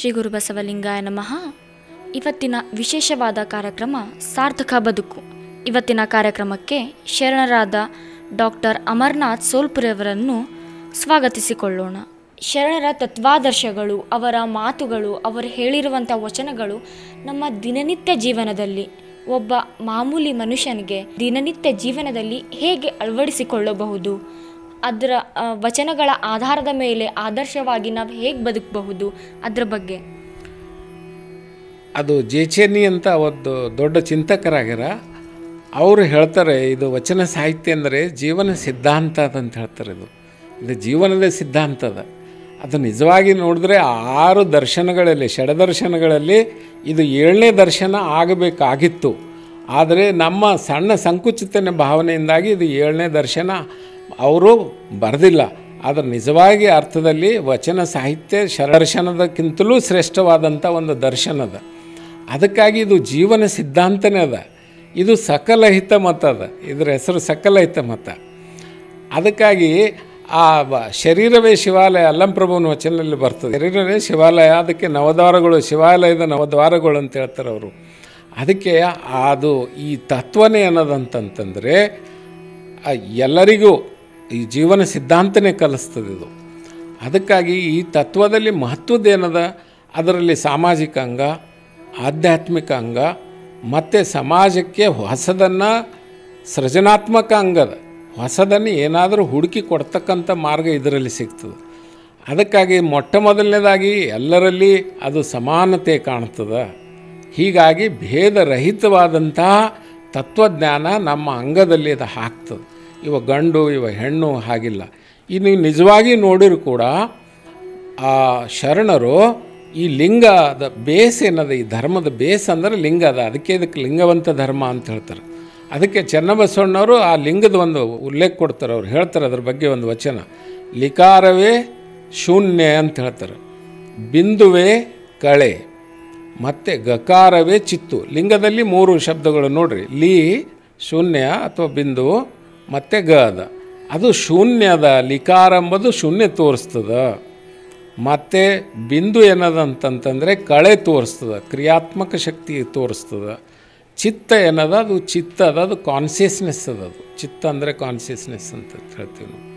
ಶ್ರೀ ಗುರು ಬಸವಲಿಂಗಾಯ ನಮಃ ಇವತ್ತಿನ ವಿಶೇಷವಾದ ಕಾರ್ಯಕ್ರಮ ಸಾರ್ಥಕ ಬದುಕು ಇವತ್ತಿನ ಕಾರ್ಯಕ್ರಮಕ್ಕೆ ಶರಣರಾದ ಡಾಕ್ಟರ್ ಅಮರ್ನಾಥ್ ಸೋಲ್ಪುರವರನ್ನು ಸ್ವಾಗತಿಸಿಕೊಳ್ಳೋಣ ಶರಣರ ತತ್ವಾದರ್ಶಗಳು ಅವರ ಮಾತುಗಳು ಅವರು ಹೇಳಿರುವಂಥ ವಚನಗಳು ನಮ್ಮ ದಿನನಿತ್ಯ ಜೀವನದಲ್ಲಿ ಒಬ್ಬ ಮಾಮೂಲಿ ಮನುಷ್ಯನಿಗೆ ದಿನನಿತ್ಯ ಜೀವನದಲ್ಲಿ ಹೇಗೆ ಅಳವಡಿಸಿಕೊಳ್ಳಬಹುದು ಅದರ ಆ, ವಚನಗಳ ಆಧಾರದ ಮೇಲೆ ಆದರ್ಶವಾಗಿ ನಾವು ಹೇಗೆ ಬದುಕಬಹುದು ಅದರ ಬಗ್ಗೆ ಅದು ಜೇಚೇನಿ ಅಂತ ಒಂದು ದೊಡ್ಡ ಚಿಂತಕರಾಗ್ಯಾರ ಅವರು ಹೇಳ್ತಾರೆ ಇದು ವಚನ ಸಾಹಿತ್ಯ ಅಂದರೆ ಜೀವನ ಸಿದ್ಧಾಂತ ಅದಂತ ಹೇಳ್ತಾರೆ ಇದು ಇದು ಜೀವನದ ಸಿದ್ಧಾಂತ ಅದ ಅದು ನಿಜವಾಗಿ ನೋಡಿದ್ರೆ ಆರು ದರ್ಶನಗಳಲ್ಲಿ ಷಡದರ್ಶನಗಳಲ್ಲಿ ಇದು ಏಳನೇ ದರ್ಶನ ಆಗಬೇಕಾಗಿತ್ತು ಆದರೆ ನಮ್ಮ ಸಣ್ಣ ಸಂಕುಚಿತನ ಭಾವನೆಯಿಂದಾಗಿ ಇದು ಏಳನೇ ದರ್ಶನ ಅವರು ಬರೆದಿಲ್ಲ ಆದರೆ ನಿಜವಾಗಿ ಅರ್ಥದಲ್ಲಿ ವಚನ ಸಾಹಿತ್ಯ ಶರದರ್ಶನದಕ್ಕಿಂತಲೂ ಶ್ರೇಷ್ಠವಾದಂಥ ಒಂದು ದರ್ಶನದ ಅದಕ್ಕಾಗಿ ಇದು ಜೀವನ ಸಿದ್ಧಾಂತನೇ ಅದ ಇದು ಸಕಲ ಹಿತ ಮತ ಅದ ಇದರ ಹೆಸರು ಸಕಲ ಹಿತ ಮತ ಅದಕ್ಕಾಗಿ ಆ ಬ- ಶರೀರವೇ ಶಿವಾಲಯ ಅಲ್ಲಂಪ್ರಭುವಿನ ವಚನದಲ್ಲಿ ಬರ್ತದೆ ಶರೀರವೇ ಶಿವಾಲಯ ಅದಕ್ಕೆ ನವದ್ವಾರಗಳು ಶಿವಾಲಯದ ನವದ್ವಾರಗಳು ಅಂತ ಹೇಳ್ತಾರೆ ಅವರು ಅದಕ್ಕೆ ಅದು ಈ ತತ್ವನೇ ಅನ್ನೋದಂತಂತಂದರೆ ಆ ಎಲ್ಲರಿಗೂ ಈ ಜೀವನ ಸಿದ್ಧಾಂತನೇ ಕಲಿಸ್ತದೆ ಇದು ಅದಕ್ಕಾಗಿ ಈ ತತ್ವದಲ್ಲಿ ಮಹತ್ವದ್ದೇನದ ಅದರಲ್ಲಿ ಸಾಮಾಜಿಕ ಅಂಗ ಆಧ್ಯಾತ್ಮಿಕ ಅಂಗ ಮತ್ತು ಸಮಾಜಕ್ಕೆ ಹೊಸದನ್ನು ಸೃಜನಾತ್ಮಕ ಅಂಗದ ಹೊಸದನ್ನು ಏನಾದರೂ ಹುಡುಕಿ ಕೊಡ್ತಕ್ಕಂಥ ಮಾರ್ಗ ಇದರಲ್ಲಿ ಸಿಗ್ತದೆ ಅದಕ್ಕಾಗಿ ಮೊಟ್ಟ ಮೊದಲನೇದಾಗಿ ಎಲ್ಲರಲ್ಲಿ ಅದು ಸಮಾನತೆ ಕಾಣ್ತದೆ ಹೀಗಾಗಿ ಭೇದರಹಿತವಾದಂತಹ ತತ್ವಜ್ಞಾನ ನಮ್ಮ ಅಂಗದಲ್ಲಿ ಅದು ಹಾಕ್ತದೆ ಇವ ಗಂಡು ಇವ ಹೆಣ್ಣು ಹಾಗಿಲ್ಲ ಈ ನೀವು ನಿಜವಾಗಿ ನೋಡಿರು ಕೂಡ ಆ ಶರಣರು ಈ ಲಿಂಗದ ಬೇಸ್ ಏನದ ಈ ಧರ್ಮದ ಬೇಸ್ ಅಂದರೆ ಲಿಂಗ ಅದ ಅದಕ್ಕೆ ಇದಕ್ಕೆ ಲಿಂಗವಂತ ಧರ್ಮ ಅಂತ ಹೇಳ್ತಾರೆ ಅದಕ್ಕೆ ಚೆನ್ನಬಸವಣ್ಣವರು ಆ ಲಿಂಗದ ಒಂದು ಉಲ್ಲೇಖ ಕೊಡ್ತಾರೆ ಅವ್ರು ಹೇಳ್ತಾರೆ ಅದ್ರ ಬಗ್ಗೆ ಒಂದು ವಚನ ಲಿಕಾರವೇ ಶೂನ್ಯ ಅಂತ ಹೇಳ್ತಾರೆ ಬಿಂದುವೇ ಕಳೆ ಮತ್ತು ಗಕಾರವೇ ಚಿತ್ತು ಲಿಂಗದಲ್ಲಿ ಮೂರು ಶಬ್ದಗಳು ನೋಡ್ರಿ ಲಿ ಶೂನ್ಯ ಅಥವಾ ಬಿಂದು ಮತ್ತು ಗ ಅದ ಅದು ಶೂನ್ಯದ ಲಿಕಾರ ಎಂಬುದು ಶೂನ್ಯ ತೋರಿಸ್ತದ ಮತ್ತು ಬಿಂದು ಏನದಂತಂತಂದರೆ ಕಳೆ ತೋರಿಸ್ತದ ಕ್ರಿಯಾತ್ಮಕ ಶಕ್ತಿ ತೋರಿಸ್ತದ ಚಿತ್ತ ಏನದ ಅದು ಚಿತ್ತ ಅದ ಅದು ಕಾನ್ಸಿಯಸ್ನೆಸ್ ಅದ ಅದು ಚಿತ್ತ ಅಂದರೆ ಕಾನ್ಸಿಯಸ್ನೆಸ್ ಅಂತ ಹೇಳ್ತೀವಿ ನಾವು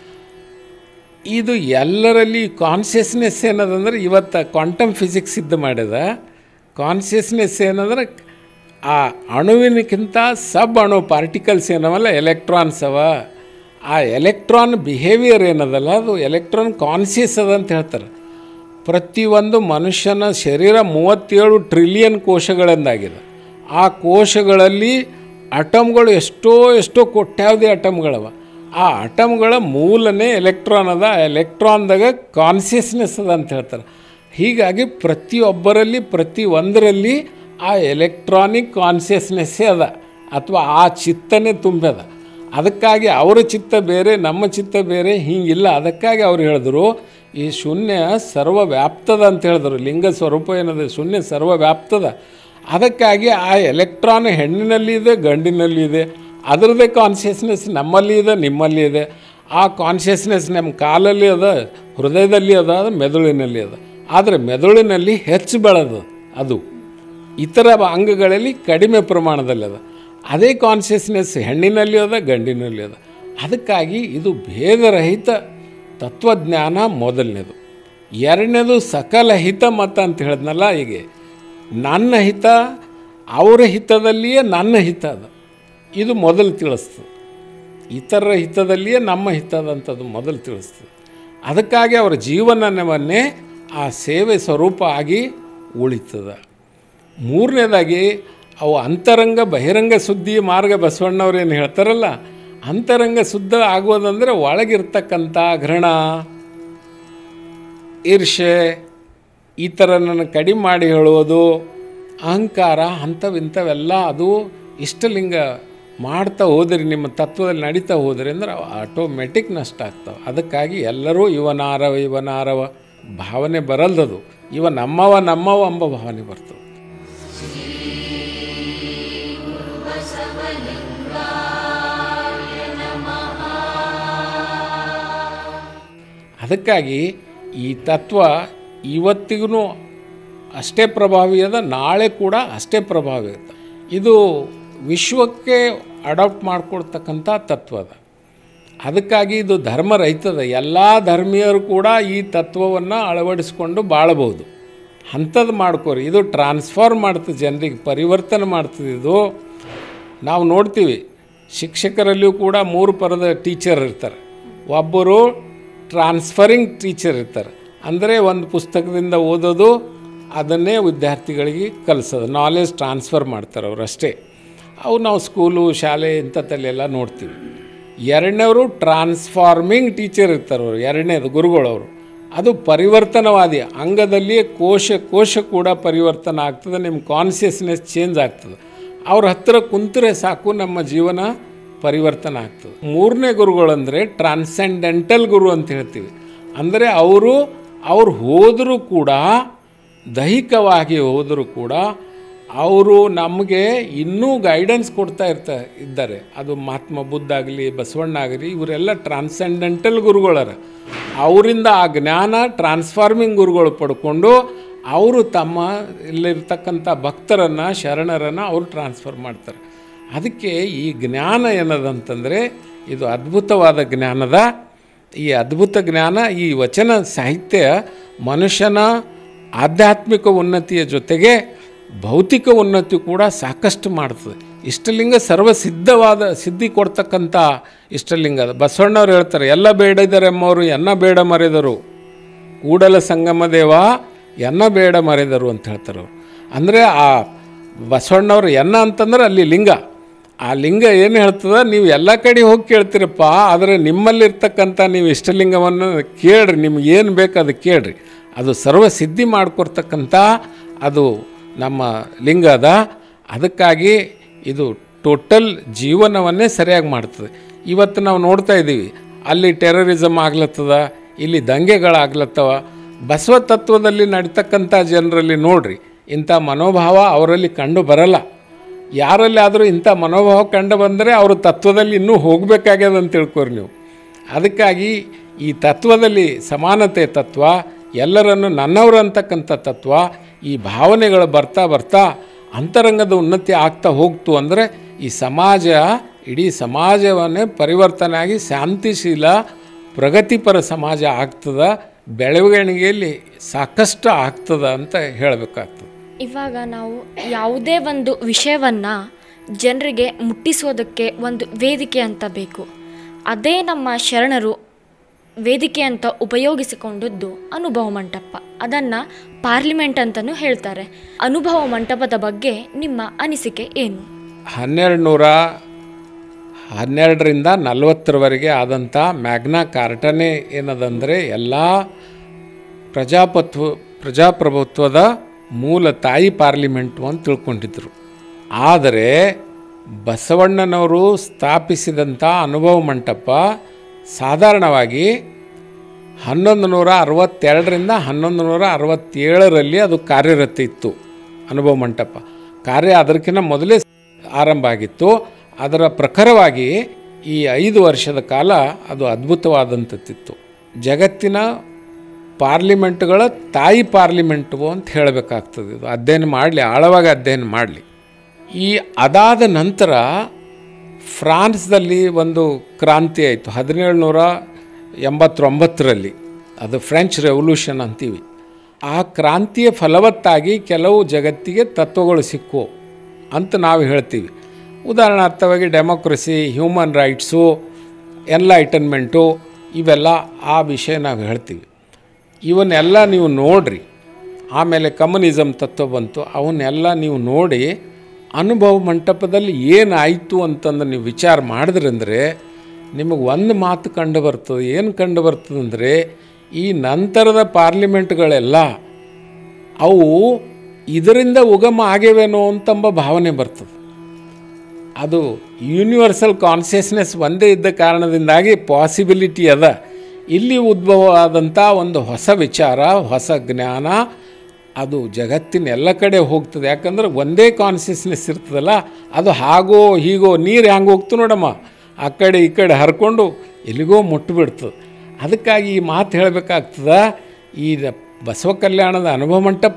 ಇದು ಎಲ್ಲರಲ್ಲಿ ಕಾನ್ಷಿಯಸ್ನೆಸ್ ಏನದಂದ್ರೆ ಇವತ್ತು ಕ್ವಾಂಟಮ್ ಫಿಸಿಕ್ಸ್ ಸಿದ್ಧ ಮಾಡ್ಯದ ಕಾನ್ಷಿಯಸ್ನೆಸ್ ಏನಂದ್ರೆ ಆ ಅಣುವಿನಕ್ಕಿಂತ ಸಬ್ ಅಣು ಪಾರ್ಟಿಕಲ್ಸ್ ಏನವಲ್ಲ ಎಲೆಕ್ಟ್ರಾನ್ಸ್ ಅವ ಆ ಎಲೆಕ್ಟ್ರಾನ್ ಬಿಹೇವಿಯರ್ ಏನದಲ್ಲ ಅದು ಎಲೆಕ್ಟ್ರಾನ್ ಕಾನ್ಷಿಯಸ್ ಅದ ಅಂತ ಹೇಳ್ತಾರೆ ಪ್ರತಿಯೊಂದು ಮನುಷ್ಯನ ಶರೀರ ಮೂವತ್ತೇಳು ಟ್ರಿಲಿಯನ್ ಕೋಶಗಳಿಂದಾಗಿದೆ ಆ ಕೋಶಗಳಲ್ಲಿ ಅಟಮ್ಗಳು ಎಷ್ಟೋ ಎಷ್ಟೋ ಕೊಟ್ಟಾವುದೇ ಅಟಮ್ಗಳವ ಆ ಅಟಮ್ಗಳ ಮೂಲನೇ ಎಲೆಕ್ಟ್ರಾನ್ ಅದ ಆ ಎಲೆಕ್ಟ್ರಾನ್ದಾಗ ಕಾನ್ಸಿಯಸ್ನೆಸ್ ಅದ ಅಂತ ಹೇಳ್ತಾರೆ ಹೀಗಾಗಿ ಪ್ರತಿಯೊಬ್ಬರಲ್ಲಿ ಪ್ರತಿ ಒಂದರಲ್ಲಿ ಆ ಎಲೆಕ್ಟ್ರಾನಿಕ್ ಕಾನ್ಸಿಯಸ್ನೆಸ್ಸೇ ಅದ ಅಥವಾ ಆ ಚಿತ್ತನೇ ತುಂಬ್ಯದ ಅದಕ್ಕಾಗಿ ಅವರ ಚಿತ್ತ ಬೇರೆ ನಮ್ಮ ಚಿತ್ತ ಬೇರೆ ಹೀಗಿಲ್ಲ ಅದಕ್ಕಾಗಿ ಅವ್ರು ಹೇಳಿದ್ರು ಈ ಶೂನ್ಯ ಸರ್ವವ್ಯಾಪ್ತದ ಅಂತ ಹೇಳಿದ್ರು ಲಿಂಗ ಸ್ವರೂಪ ಏನದ ಶೂನ್ಯ ಸರ್ವವ್ಯಾಪ್ತದ ಅದಕ್ಕಾಗಿ ಆ ಎಲೆಕ್ಟ್ರಾನ್ ಹೆಣ್ಣಿನಲ್ಲಿ ಇದೆ ಗಂಡಿನಲ್ಲಿ ಇದೆ ಅದರದ್ದೇ ಕಾನ್ಷಿಯಸ್ನೆಸ್ ನಮ್ಮಲ್ಲಿ ಇದೆ ನಿಮ್ಮಲ್ಲಿ ಇದೆ ಆ ಕಾನ್ಷಿಯಸ್ನೆಸ್ ನಮ್ಮ ಕಾಲಲ್ಲಿ ಅದ ಹೃದಯದಲ್ಲಿ ಅದ ಅದು ಮೆದುಳಿನಲ್ಲಿ ಅದ ಆದರೆ ಮೆದುಳಿನಲ್ಲಿ ಹೆಚ್ಚು ಬೆಳೆದ ಅದು ಇತರ ಅಂಗಗಳಲ್ಲಿ ಕಡಿಮೆ ಪ್ರಮಾಣದಲ್ಲಿ ಅದ ಅದೇ ಕಾನ್ಷಿಯಸ್ನೆಸ್ ಹೆಣ್ಣಿನಲ್ಲಿ ಅದ ಗಂಡಿನಲ್ಲಿ ಅದ ಅದಕ್ಕಾಗಿ ಇದು ಭೇದರಹಿತ ತತ್ವಜ್ಞಾನ ಮೊದಲನೇದು ಎರಡನೇದು ಸಕಲ ಹಿತ ಮತ ಅಂತ ಹೇಳಿದ್ನಲ್ಲ ಹೀಗೆ ನನ್ನ ಹಿತ ಅವರ ಹಿತದಲ್ಲಿಯೇ ನನ್ನ ಹಿತ ಅದ ಇದು ಮೊದಲು ತಿಳಿಸ್ತದೆ ಇತರರ ಹಿತದಲ್ಲಿಯೇ ನಮ್ಮ ಹಿತದಂಥದ್ದು ಮೊದಲು ತಿಳಿಸ್ತದೆ ಅದಕ್ಕಾಗಿ ಅವರ ಜೀವನವನ್ನೇ ಆ ಸೇವೆ ಸ್ವರೂಪ ಆಗಿ ಉಳಿತದೆ ಮೂರನೇದಾಗಿ ಅವು ಅಂತರಂಗ ಬಹಿರಂಗ ಸುದ್ದಿ ಮಾರ್ಗ ಬಸವಣ್ಣವ್ರು ಏನು ಹೇಳ್ತಾರಲ್ಲ ಅಂತರಂಗ ಶುದ್ಧ ಆಗೋದಂದರೆ ಒಳಗಿರ್ತಕ್ಕಂಥ ಘೃಣ ಈರ್ಷೆ ಈ ಥರ ನನ್ನ ಕಡಿಮೆ ಮಾಡಿ ಹೇಳೋದು ಅಹಂಕಾರ ಅಂಥವಿಂಥವೆಲ್ಲ ಅದು ಇಷ್ಟಲಿಂಗ ಮಾಡ್ತಾ ಹೋದ್ರಿ ನಿಮ್ಮ ತತ್ವದಲ್ಲಿ ನಡೀತಾ ಹೋದ್ರಿ ಅಂದ್ರೆ ಆಟೋಮೆಟಿಕ್ ನಷ್ಟ ಆಗ್ತಾವೆ ಅದಕ್ಕಾಗಿ ಎಲ್ಲರೂ ಇವನಾರವ ಇವನಾರವ ಭಾವನೆ ಬರಲ್ದದು ಇವ ನಮ್ಮವ ನಮ್ಮವ ಎಂಬ ಭಾವನೆ ಬರ್ತದೆ ಅದಕ್ಕಾಗಿ ಈ ತತ್ವ ಇವತ್ತಿಗೂ ಅಷ್ಟೇ ಪ್ರಭಾವಿ ಅದ ನಾಳೆ ಕೂಡ ಅಷ್ಟೇ ಪ್ರಭಾವಿ ಅದ ಇದು ವಿಶ್ವಕ್ಕೆ ಅಡಾಪ್ಟ್ ಮಾಡ್ಕೊಳ್ತಕ್ಕಂಥ ತತ್ವ ಅದ ಅದಕ್ಕಾಗಿ ಇದು ಧರ್ಮ ರಹಿತದ ಎಲ್ಲ ಧರ್ಮೀಯರು ಕೂಡ ಈ ತತ್ವವನ್ನು ಅಳವಡಿಸ್ಕೊಂಡು ಬಾಳಬಹುದು ಅಂಥದ್ದು ಮಾಡ್ಕೋರಿ ಇದು ಟ್ರಾನ್ಸ್ಫಾರ್ಮ್ ಮಾಡ್ತದೆ ಜನರಿಗೆ ಪರಿವರ್ತನೆ ಮಾಡ್ತದೆ ಇದು ನಾವು ನೋಡ್ತೀವಿ ಶಿಕ್ಷಕರಲ್ಲಿಯೂ ಕೂಡ ಮೂರು ಪರದ ಟೀಚರ್ ಇರ್ತಾರೆ ಒಬ್ಬರು ಟ್ರಾನ್ಸ್ಫರಿಂಗ್ ಟೀಚರ್ ಇರ್ತಾರೆ ಅಂದರೆ ಒಂದು ಪುಸ್ತಕದಿಂದ ಓದೋದು ಅದನ್ನೇ ವಿದ್ಯಾರ್ಥಿಗಳಿಗೆ ಕಲಿಸೋದು ನಾಲೆಜ್ ಟ್ರಾನ್ಸ್ಫರ್ ಮಾಡ್ತಾರೆ ಅವರು ಅಷ್ಟೇ ಅವು ನಾವು ಸ್ಕೂಲು ಶಾಲೆ ಇಂಥದ್ದಲ್ಲೆಲ್ಲ ನೋಡ್ತೀವಿ ಎರಡನೇವರು ಟ್ರಾನ್ಸ್ಫಾರ್ಮಿಂಗ್ ಟೀಚರ್ ಇರ್ತಾರೆ ಅವರು ಎರಡನೇದು ಗುರುಗಳವರು ಅದು ಪರಿವರ್ತನವಾದಿ ಅಂಗದಲ್ಲಿ ಕೋಶ ಕೋಶ ಕೂಡ ಪರಿವರ್ತನೆ ಆಗ್ತದೆ ನಿಮ್ಮ ಕಾನ್ಸಿಯಸ್ನೆಸ್ ಚೇಂಜ್ ಆಗ್ತದೆ ಅವ್ರ ಹತ್ತಿರ ಕುಂತರೆ ಸಾಕು ನಮ್ಮ ಜೀವನ ಪರಿವರ್ತನೆ ಆಗ್ತದೆ ಮೂರನೇ ಗುರುಗಳಂದರೆ ಟ್ರಾನ್ಸೆಂಡೆಂಟಲ್ ಗುರು ಅಂತ ಹೇಳ್ತೀವಿ ಅಂದರೆ ಅವರು ಅವ್ರು ಹೋದರೂ ಕೂಡ ದೈಹಿಕವಾಗಿ ಹೋದರೂ ಕೂಡ ಅವರು ನಮಗೆ ಇನ್ನೂ ಗೈಡೆನ್ಸ್ ಕೊಡ್ತಾ ಇರ್ತಾ ಇದ್ದಾರೆ ಅದು ಮಹಾತ್ಮ ಬುದ್ಧ ಆಗಲಿ ಬಸವಣ್ಣ ಆಗಲಿ ಇವರೆಲ್ಲ ಟ್ರಾನ್ಸೆಂಡೆಂಟಲ್ ಗುರುಗಳರ ಅವರಿಂದ ಆ ಜ್ಞಾನ ಟ್ರಾನ್ಸ್ಫಾರ್ಮಿಂಗ್ ಗುರುಗಳು ಪಡ್ಕೊಂಡು ಅವರು ತಮ್ಮ ಇಲ್ಲಿರ್ತಕ್ಕಂಥ ಭಕ್ತರನ್ನು ಶರಣರನ್ನು ಅವರು ಟ್ರಾನ್ಸ್ಫರ್ ಮಾಡ್ತಾರೆ ಅದಕ್ಕೆ ಈ ಜ್ಞಾನ ಏನದಂತಂದರೆ ಇದು ಅದ್ಭುತವಾದ ಜ್ಞಾನದ ಈ ಅದ್ಭುತ ಜ್ಞಾನ ಈ ವಚನ ಸಾಹಿತ್ಯ ಮನುಷ್ಯನ ಆಧ್ಯಾತ್ಮಿಕ ಉನ್ನತಿಯ ಜೊತೆಗೆ ಭೌತಿಕ ಉನ್ನತಿ ಕೂಡ ಸಾಕಷ್ಟು ಮಾಡ್ತದೆ ಇಷ್ಟಲಿಂಗ ಸರ್ವಸಿದ್ಧವಾದ ಸಿದ್ಧಿ ಕೊಡ್ತಕ್ಕಂಥ ಇಷ್ಟಲಿಂಗ ಅದು ಬಸವಣ್ಣವ್ರು ಹೇಳ್ತಾರೆ ಎಲ್ಲ ಬೇಡಿದರೆಮ್ಮವರು ಎನ್ನ ಬೇಡ ಮರೆದರು ಕೂಡಲ ಸಂಗಮ ದೇವ ಎನ್ನ ಬೇಡ ಮರೆದರು ಅಂತ ಹೇಳ್ತಾರೆ ಅವರು ಅಂದರೆ ಆ ಬಸವಣ್ಣವ್ರು ಎನ್ನ ಅಂತಂದ್ರೆ ಅಲ್ಲಿ ಲಿಂಗ ಆ ಲಿಂಗ ಏನು ಹೇಳ್ತದ ನೀವು ಎಲ್ಲ ಕಡೆ ಹೋಗಿ ಕೇಳ್ತೀರಪ್ಪ ಆದರೆ ನಿಮ್ಮಲ್ಲಿರ್ತಕ್ಕಂಥ ನೀವು ಇಷ್ಟಲಿಂಗವನ್ನು ಕೇಳ್ರಿ ನಿಮ್ಗೆ ಏನು ಬೇಕು ಅದು ಕೇಳ್ರಿ ಅದು ಸರ್ವ ಸಿದ್ಧಿ ಮಾಡ್ಕೊಡ್ತಕ್ಕಂಥ ಅದು ನಮ್ಮ ಲಿಂಗ ಅದ ಅದಕ್ಕಾಗಿ ಇದು ಟೋಟಲ್ ಜೀವನವನ್ನೇ ಸರಿಯಾಗಿ ಮಾಡ್ತದೆ ಇವತ್ತು ನಾವು ನೋಡ್ತಾ ಇದ್ದೀವಿ ಅಲ್ಲಿ ಟೆರರಿಸಮ್ ಆಗ್ಲತ್ತದ ಇಲ್ಲಿ ದಂಗೆಗಳಾಗ್ಲತ್ತವ ಬಸವ ತತ್ವದಲ್ಲಿ ನಡೀತಕ್ಕಂಥ ಜನರಲ್ಲಿ ನೋಡ್ರಿ ಇಂಥ ಮನೋಭಾವ ಅವರಲ್ಲಿ ಕಂಡು ಬರಲ್ಲ ಯಾರಲ್ಲಿ ಆದರೂ ಇಂಥ ಮನೋಭಾವ ಕಂಡು ಬಂದರೆ ಅವರು ತತ್ವದಲ್ಲಿ ಇನ್ನೂ ಹೋಗಬೇಕಾಗ್ಯದ ಅಂತ ತಿಳ್ಕೊರಿ ನೀವು ಅದಕ್ಕಾಗಿ ಈ ತತ್ವದಲ್ಲಿ ಸಮಾನತೆ ತತ್ವ ಎಲ್ಲರನ್ನು ನನ್ನವರು ಅಂತಕ್ಕಂಥ ತತ್ವ ಈ ಭಾವನೆಗಳು ಬರ್ತಾ ಬರ್ತಾ ಅಂತರಂಗದ ಉನ್ನತಿ ಆಗ್ತಾ ಹೋಗ್ತು ಅಂದರೆ ಈ ಸಮಾಜ ಇಡೀ ಸಮಾಜವನ್ನೇ ಪರಿವರ್ತನೆ ಆಗಿ ಶಾಂತಿಶೀಲ ಪ್ರಗತಿಪರ ಸಮಾಜ ಆಗ್ತದ ಬೆಳವಣಿಗೆಯಲ್ಲಿ ಸಾಕಷ್ಟು ಆಗ್ತದ ಅಂತ ಹೇಳಬೇಕಾಗ್ತದೆ ಇವಾಗ ನಾವು ಯಾವುದೇ ಒಂದು ವಿಷಯವನ್ನು ಜನರಿಗೆ ಮುಟ್ಟಿಸೋದಕ್ಕೆ ಒಂದು ವೇದಿಕೆ ಅಂತ ಬೇಕು ಅದೇ ನಮ್ಮ ಶರಣರು ವೇದಿಕೆ ಅಂತ ಉಪಯೋಗಿಸಿಕೊಂಡದ್ದು ಅನುಭವ ಮಂಟಪ ಅದನ್ನು ಪಾರ್ಲಿಮೆಂಟ್ ಅಂತಲೂ ಹೇಳ್ತಾರೆ ಅನುಭವ ಮಂಟಪದ ಬಗ್ಗೆ ನಿಮ್ಮ ಅನಿಸಿಕೆ ಏನು ಹನ್ನೆರಡು ನೂರ ಹನ್ನೆರಡರಿಂದ ನಲವತ್ತರವರೆಗೆ ಆದಂಥ ಮ್ಯಾಗ್ನಾ ಕಾರ್ಟನೇ ಏನದಂದರೆ ಎಲ್ಲ ಪ್ರಜಾಪತ್ವ ಪ್ರಜಾಪ್ರಭುತ್ವದ ಮೂಲ ತಾಯಿ ಪಾರ್ಲಿಮೆಂಟು ಅಂತ ತಿಳ್ಕೊಂಡಿದ್ರು ಆದರೆ ಬಸವಣ್ಣನವರು ಸ್ಥಾಪಿಸಿದಂಥ ಅನುಭವ ಮಂಟಪ ಸಾಧಾರಣವಾಗಿ ಹನ್ನೊಂದು ನೂರ ಅರವತ್ತೆರಡರಿಂದ ಹನ್ನೊಂದು ನೂರ ಅರವತ್ತೇಳರಲ್ಲಿ ಅದು ಕಾರ್ಯರತ ಇತ್ತು ಅನುಭವ ಮಂಟಪ ಕಾರ್ಯ ಅದಕ್ಕಿಂತ ಮೊದಲೇ ಆರಂಭ ಆಗಿತ್ತು ಅದರ ಪ್ರಖರವಾಗಿ ಈ ಐದು ವರ್ಷದ ಕಾಲ ಅದು ಅದ್ಭುತವಾದಂಥದ್ದಿತ್ತು ಜಗತ್ತಿನ ಪಾರ್ಲಿಮೆಂಟ್ಗಳ ತಾಯಿ ಪಾರ್ಲಿಮೆಂಟು ಅಂತ ಹೇಳಬೇಕಾಗ್ತದೆ ಇದು ಅಧ್ಯಯನ ಮಾಡಲಿ ಆಳವಾಗಿ ಅಧ್ಯಯನ ಮಾಡಲಿ ಈ ಅದಾದ ನಂತರ ಫ್ರಾನ್ಸ್ದಲ್ಲಿ ಒಂದು ಕ್ರಾಂತಿ ಆಯಿತು ಹದಿನೇಳು ನೂರ ಎಂಬತ್ತೊಂಬತ್ತರಲ್ಲಿ ಅದು ಫ್ರೆಂಚ್ ರೆವಲ್ಯೂಷನ್ ಅಂತೀವಿ ಆ ಕ್ರಾಂತಿಯ ಫಲವತ್ತಾಗಿ ಕೆಲವು ಜಗತ್ತಿಗೆ ತತ್ವಗಳು ಸಿಕ್ಕು ಅಂತ ನಾವು ಹೇಳ್ತೀವಿ ಉದಾಹರಣಾರ್ಥವಾಗಿ ಡೆಮೋಕ್ರಸಿ ಹ್ಯೂಮನ್ ರೈಟ್ಸು ಎನ್ಲೈಟನ್ಮೆಂಟು ಇವೆಲ್ಲ ಆ ವಿಷಯ ನಾವು ಹೇಳ್ತೀವಿ ಇವನ್ನೆಲ್ಲ ನೀವು ನೋಡ್ರಿ ಆಮೇಲೆ ಕಮ್ಯುನಿಸಮ್ ತತ್ವ ಬಂತು ಅವನ್ನೆಲ್ಲ ನೀವು ನೋಡಿ ಅನುಭವ ಮಂಟಪದಲ್ಲಿ ಏನಾಯಿತು ಅಂತಂದು ನೀವು ವಿಚಾರ ಮಾಡಿದ್ರಂದರೆ ನಿಮಗೆ ಒಂದು ಮಾತು ಕಂಡು ಬರ್ತದೆ ಏನು ಕಂಡು ಬರ್ತದಂದರೆ ಈ ನಂತರದ ಪಾರ್ಲಿಮೆಂಟ್ಗಳೆಲ್ಲ ಅವು ಇದರಿಂದ ಉಗಮ ಆಗ್ಯವೇನೋ ಅಂತಂಬ ಭಾವನೆ ಬರ್ತದೆ ಅದು ಯೂನಿವರ್ಸಲ್ ಕಾನ್ಸಿಯಸ್ನೆಸ್ ಒಂದೇ ಇದ್ದ ಕಾರಣದಿಂದಾಗಿ ಪಾಸಿಬಿಲಿಟಿ ಅದ ಇಲ್ಲಿ ಉದ್ಭವ ಆದಂಥ ಒಂದು ಹೊಸ ವಿಚಾರ ಹೊಸ ಜ್ಞಾನ ಅದು ಜಗತ್ತಿನ ಎಲ್ಲ ಕಡೆ ಹೋಗ್ತದೆ ಯಾಕಂದ್ರೆ ಒಂದೇ ಕಾನ್ಸಿಯಸ್ನೆಸ್ ಇರ್ತದಲ್ಲ ಅದು ಹಾಗೋ ಹೀಗೋ ನೀರು ಹೆಂಗೆ ಹೋಗ್ತು ನೋಡಮ್ಮ ಆ ಕಡೆ ಈ ಕಡೆ ಹರ್ಕೊಂಡು ಎಲ್ಲಿಗೋ ಮುಟ್ಟಿಬಿಡ್ತದೆ ಅದಕ್ಕಾಗಿ ಈ ಮಾತು ಹೇಳಬೇಕಾಗ್ತದ ಈ ಬಸವ ಕಲ್ಯಾಣದ ಅನುಭವ ಮಂಟಪ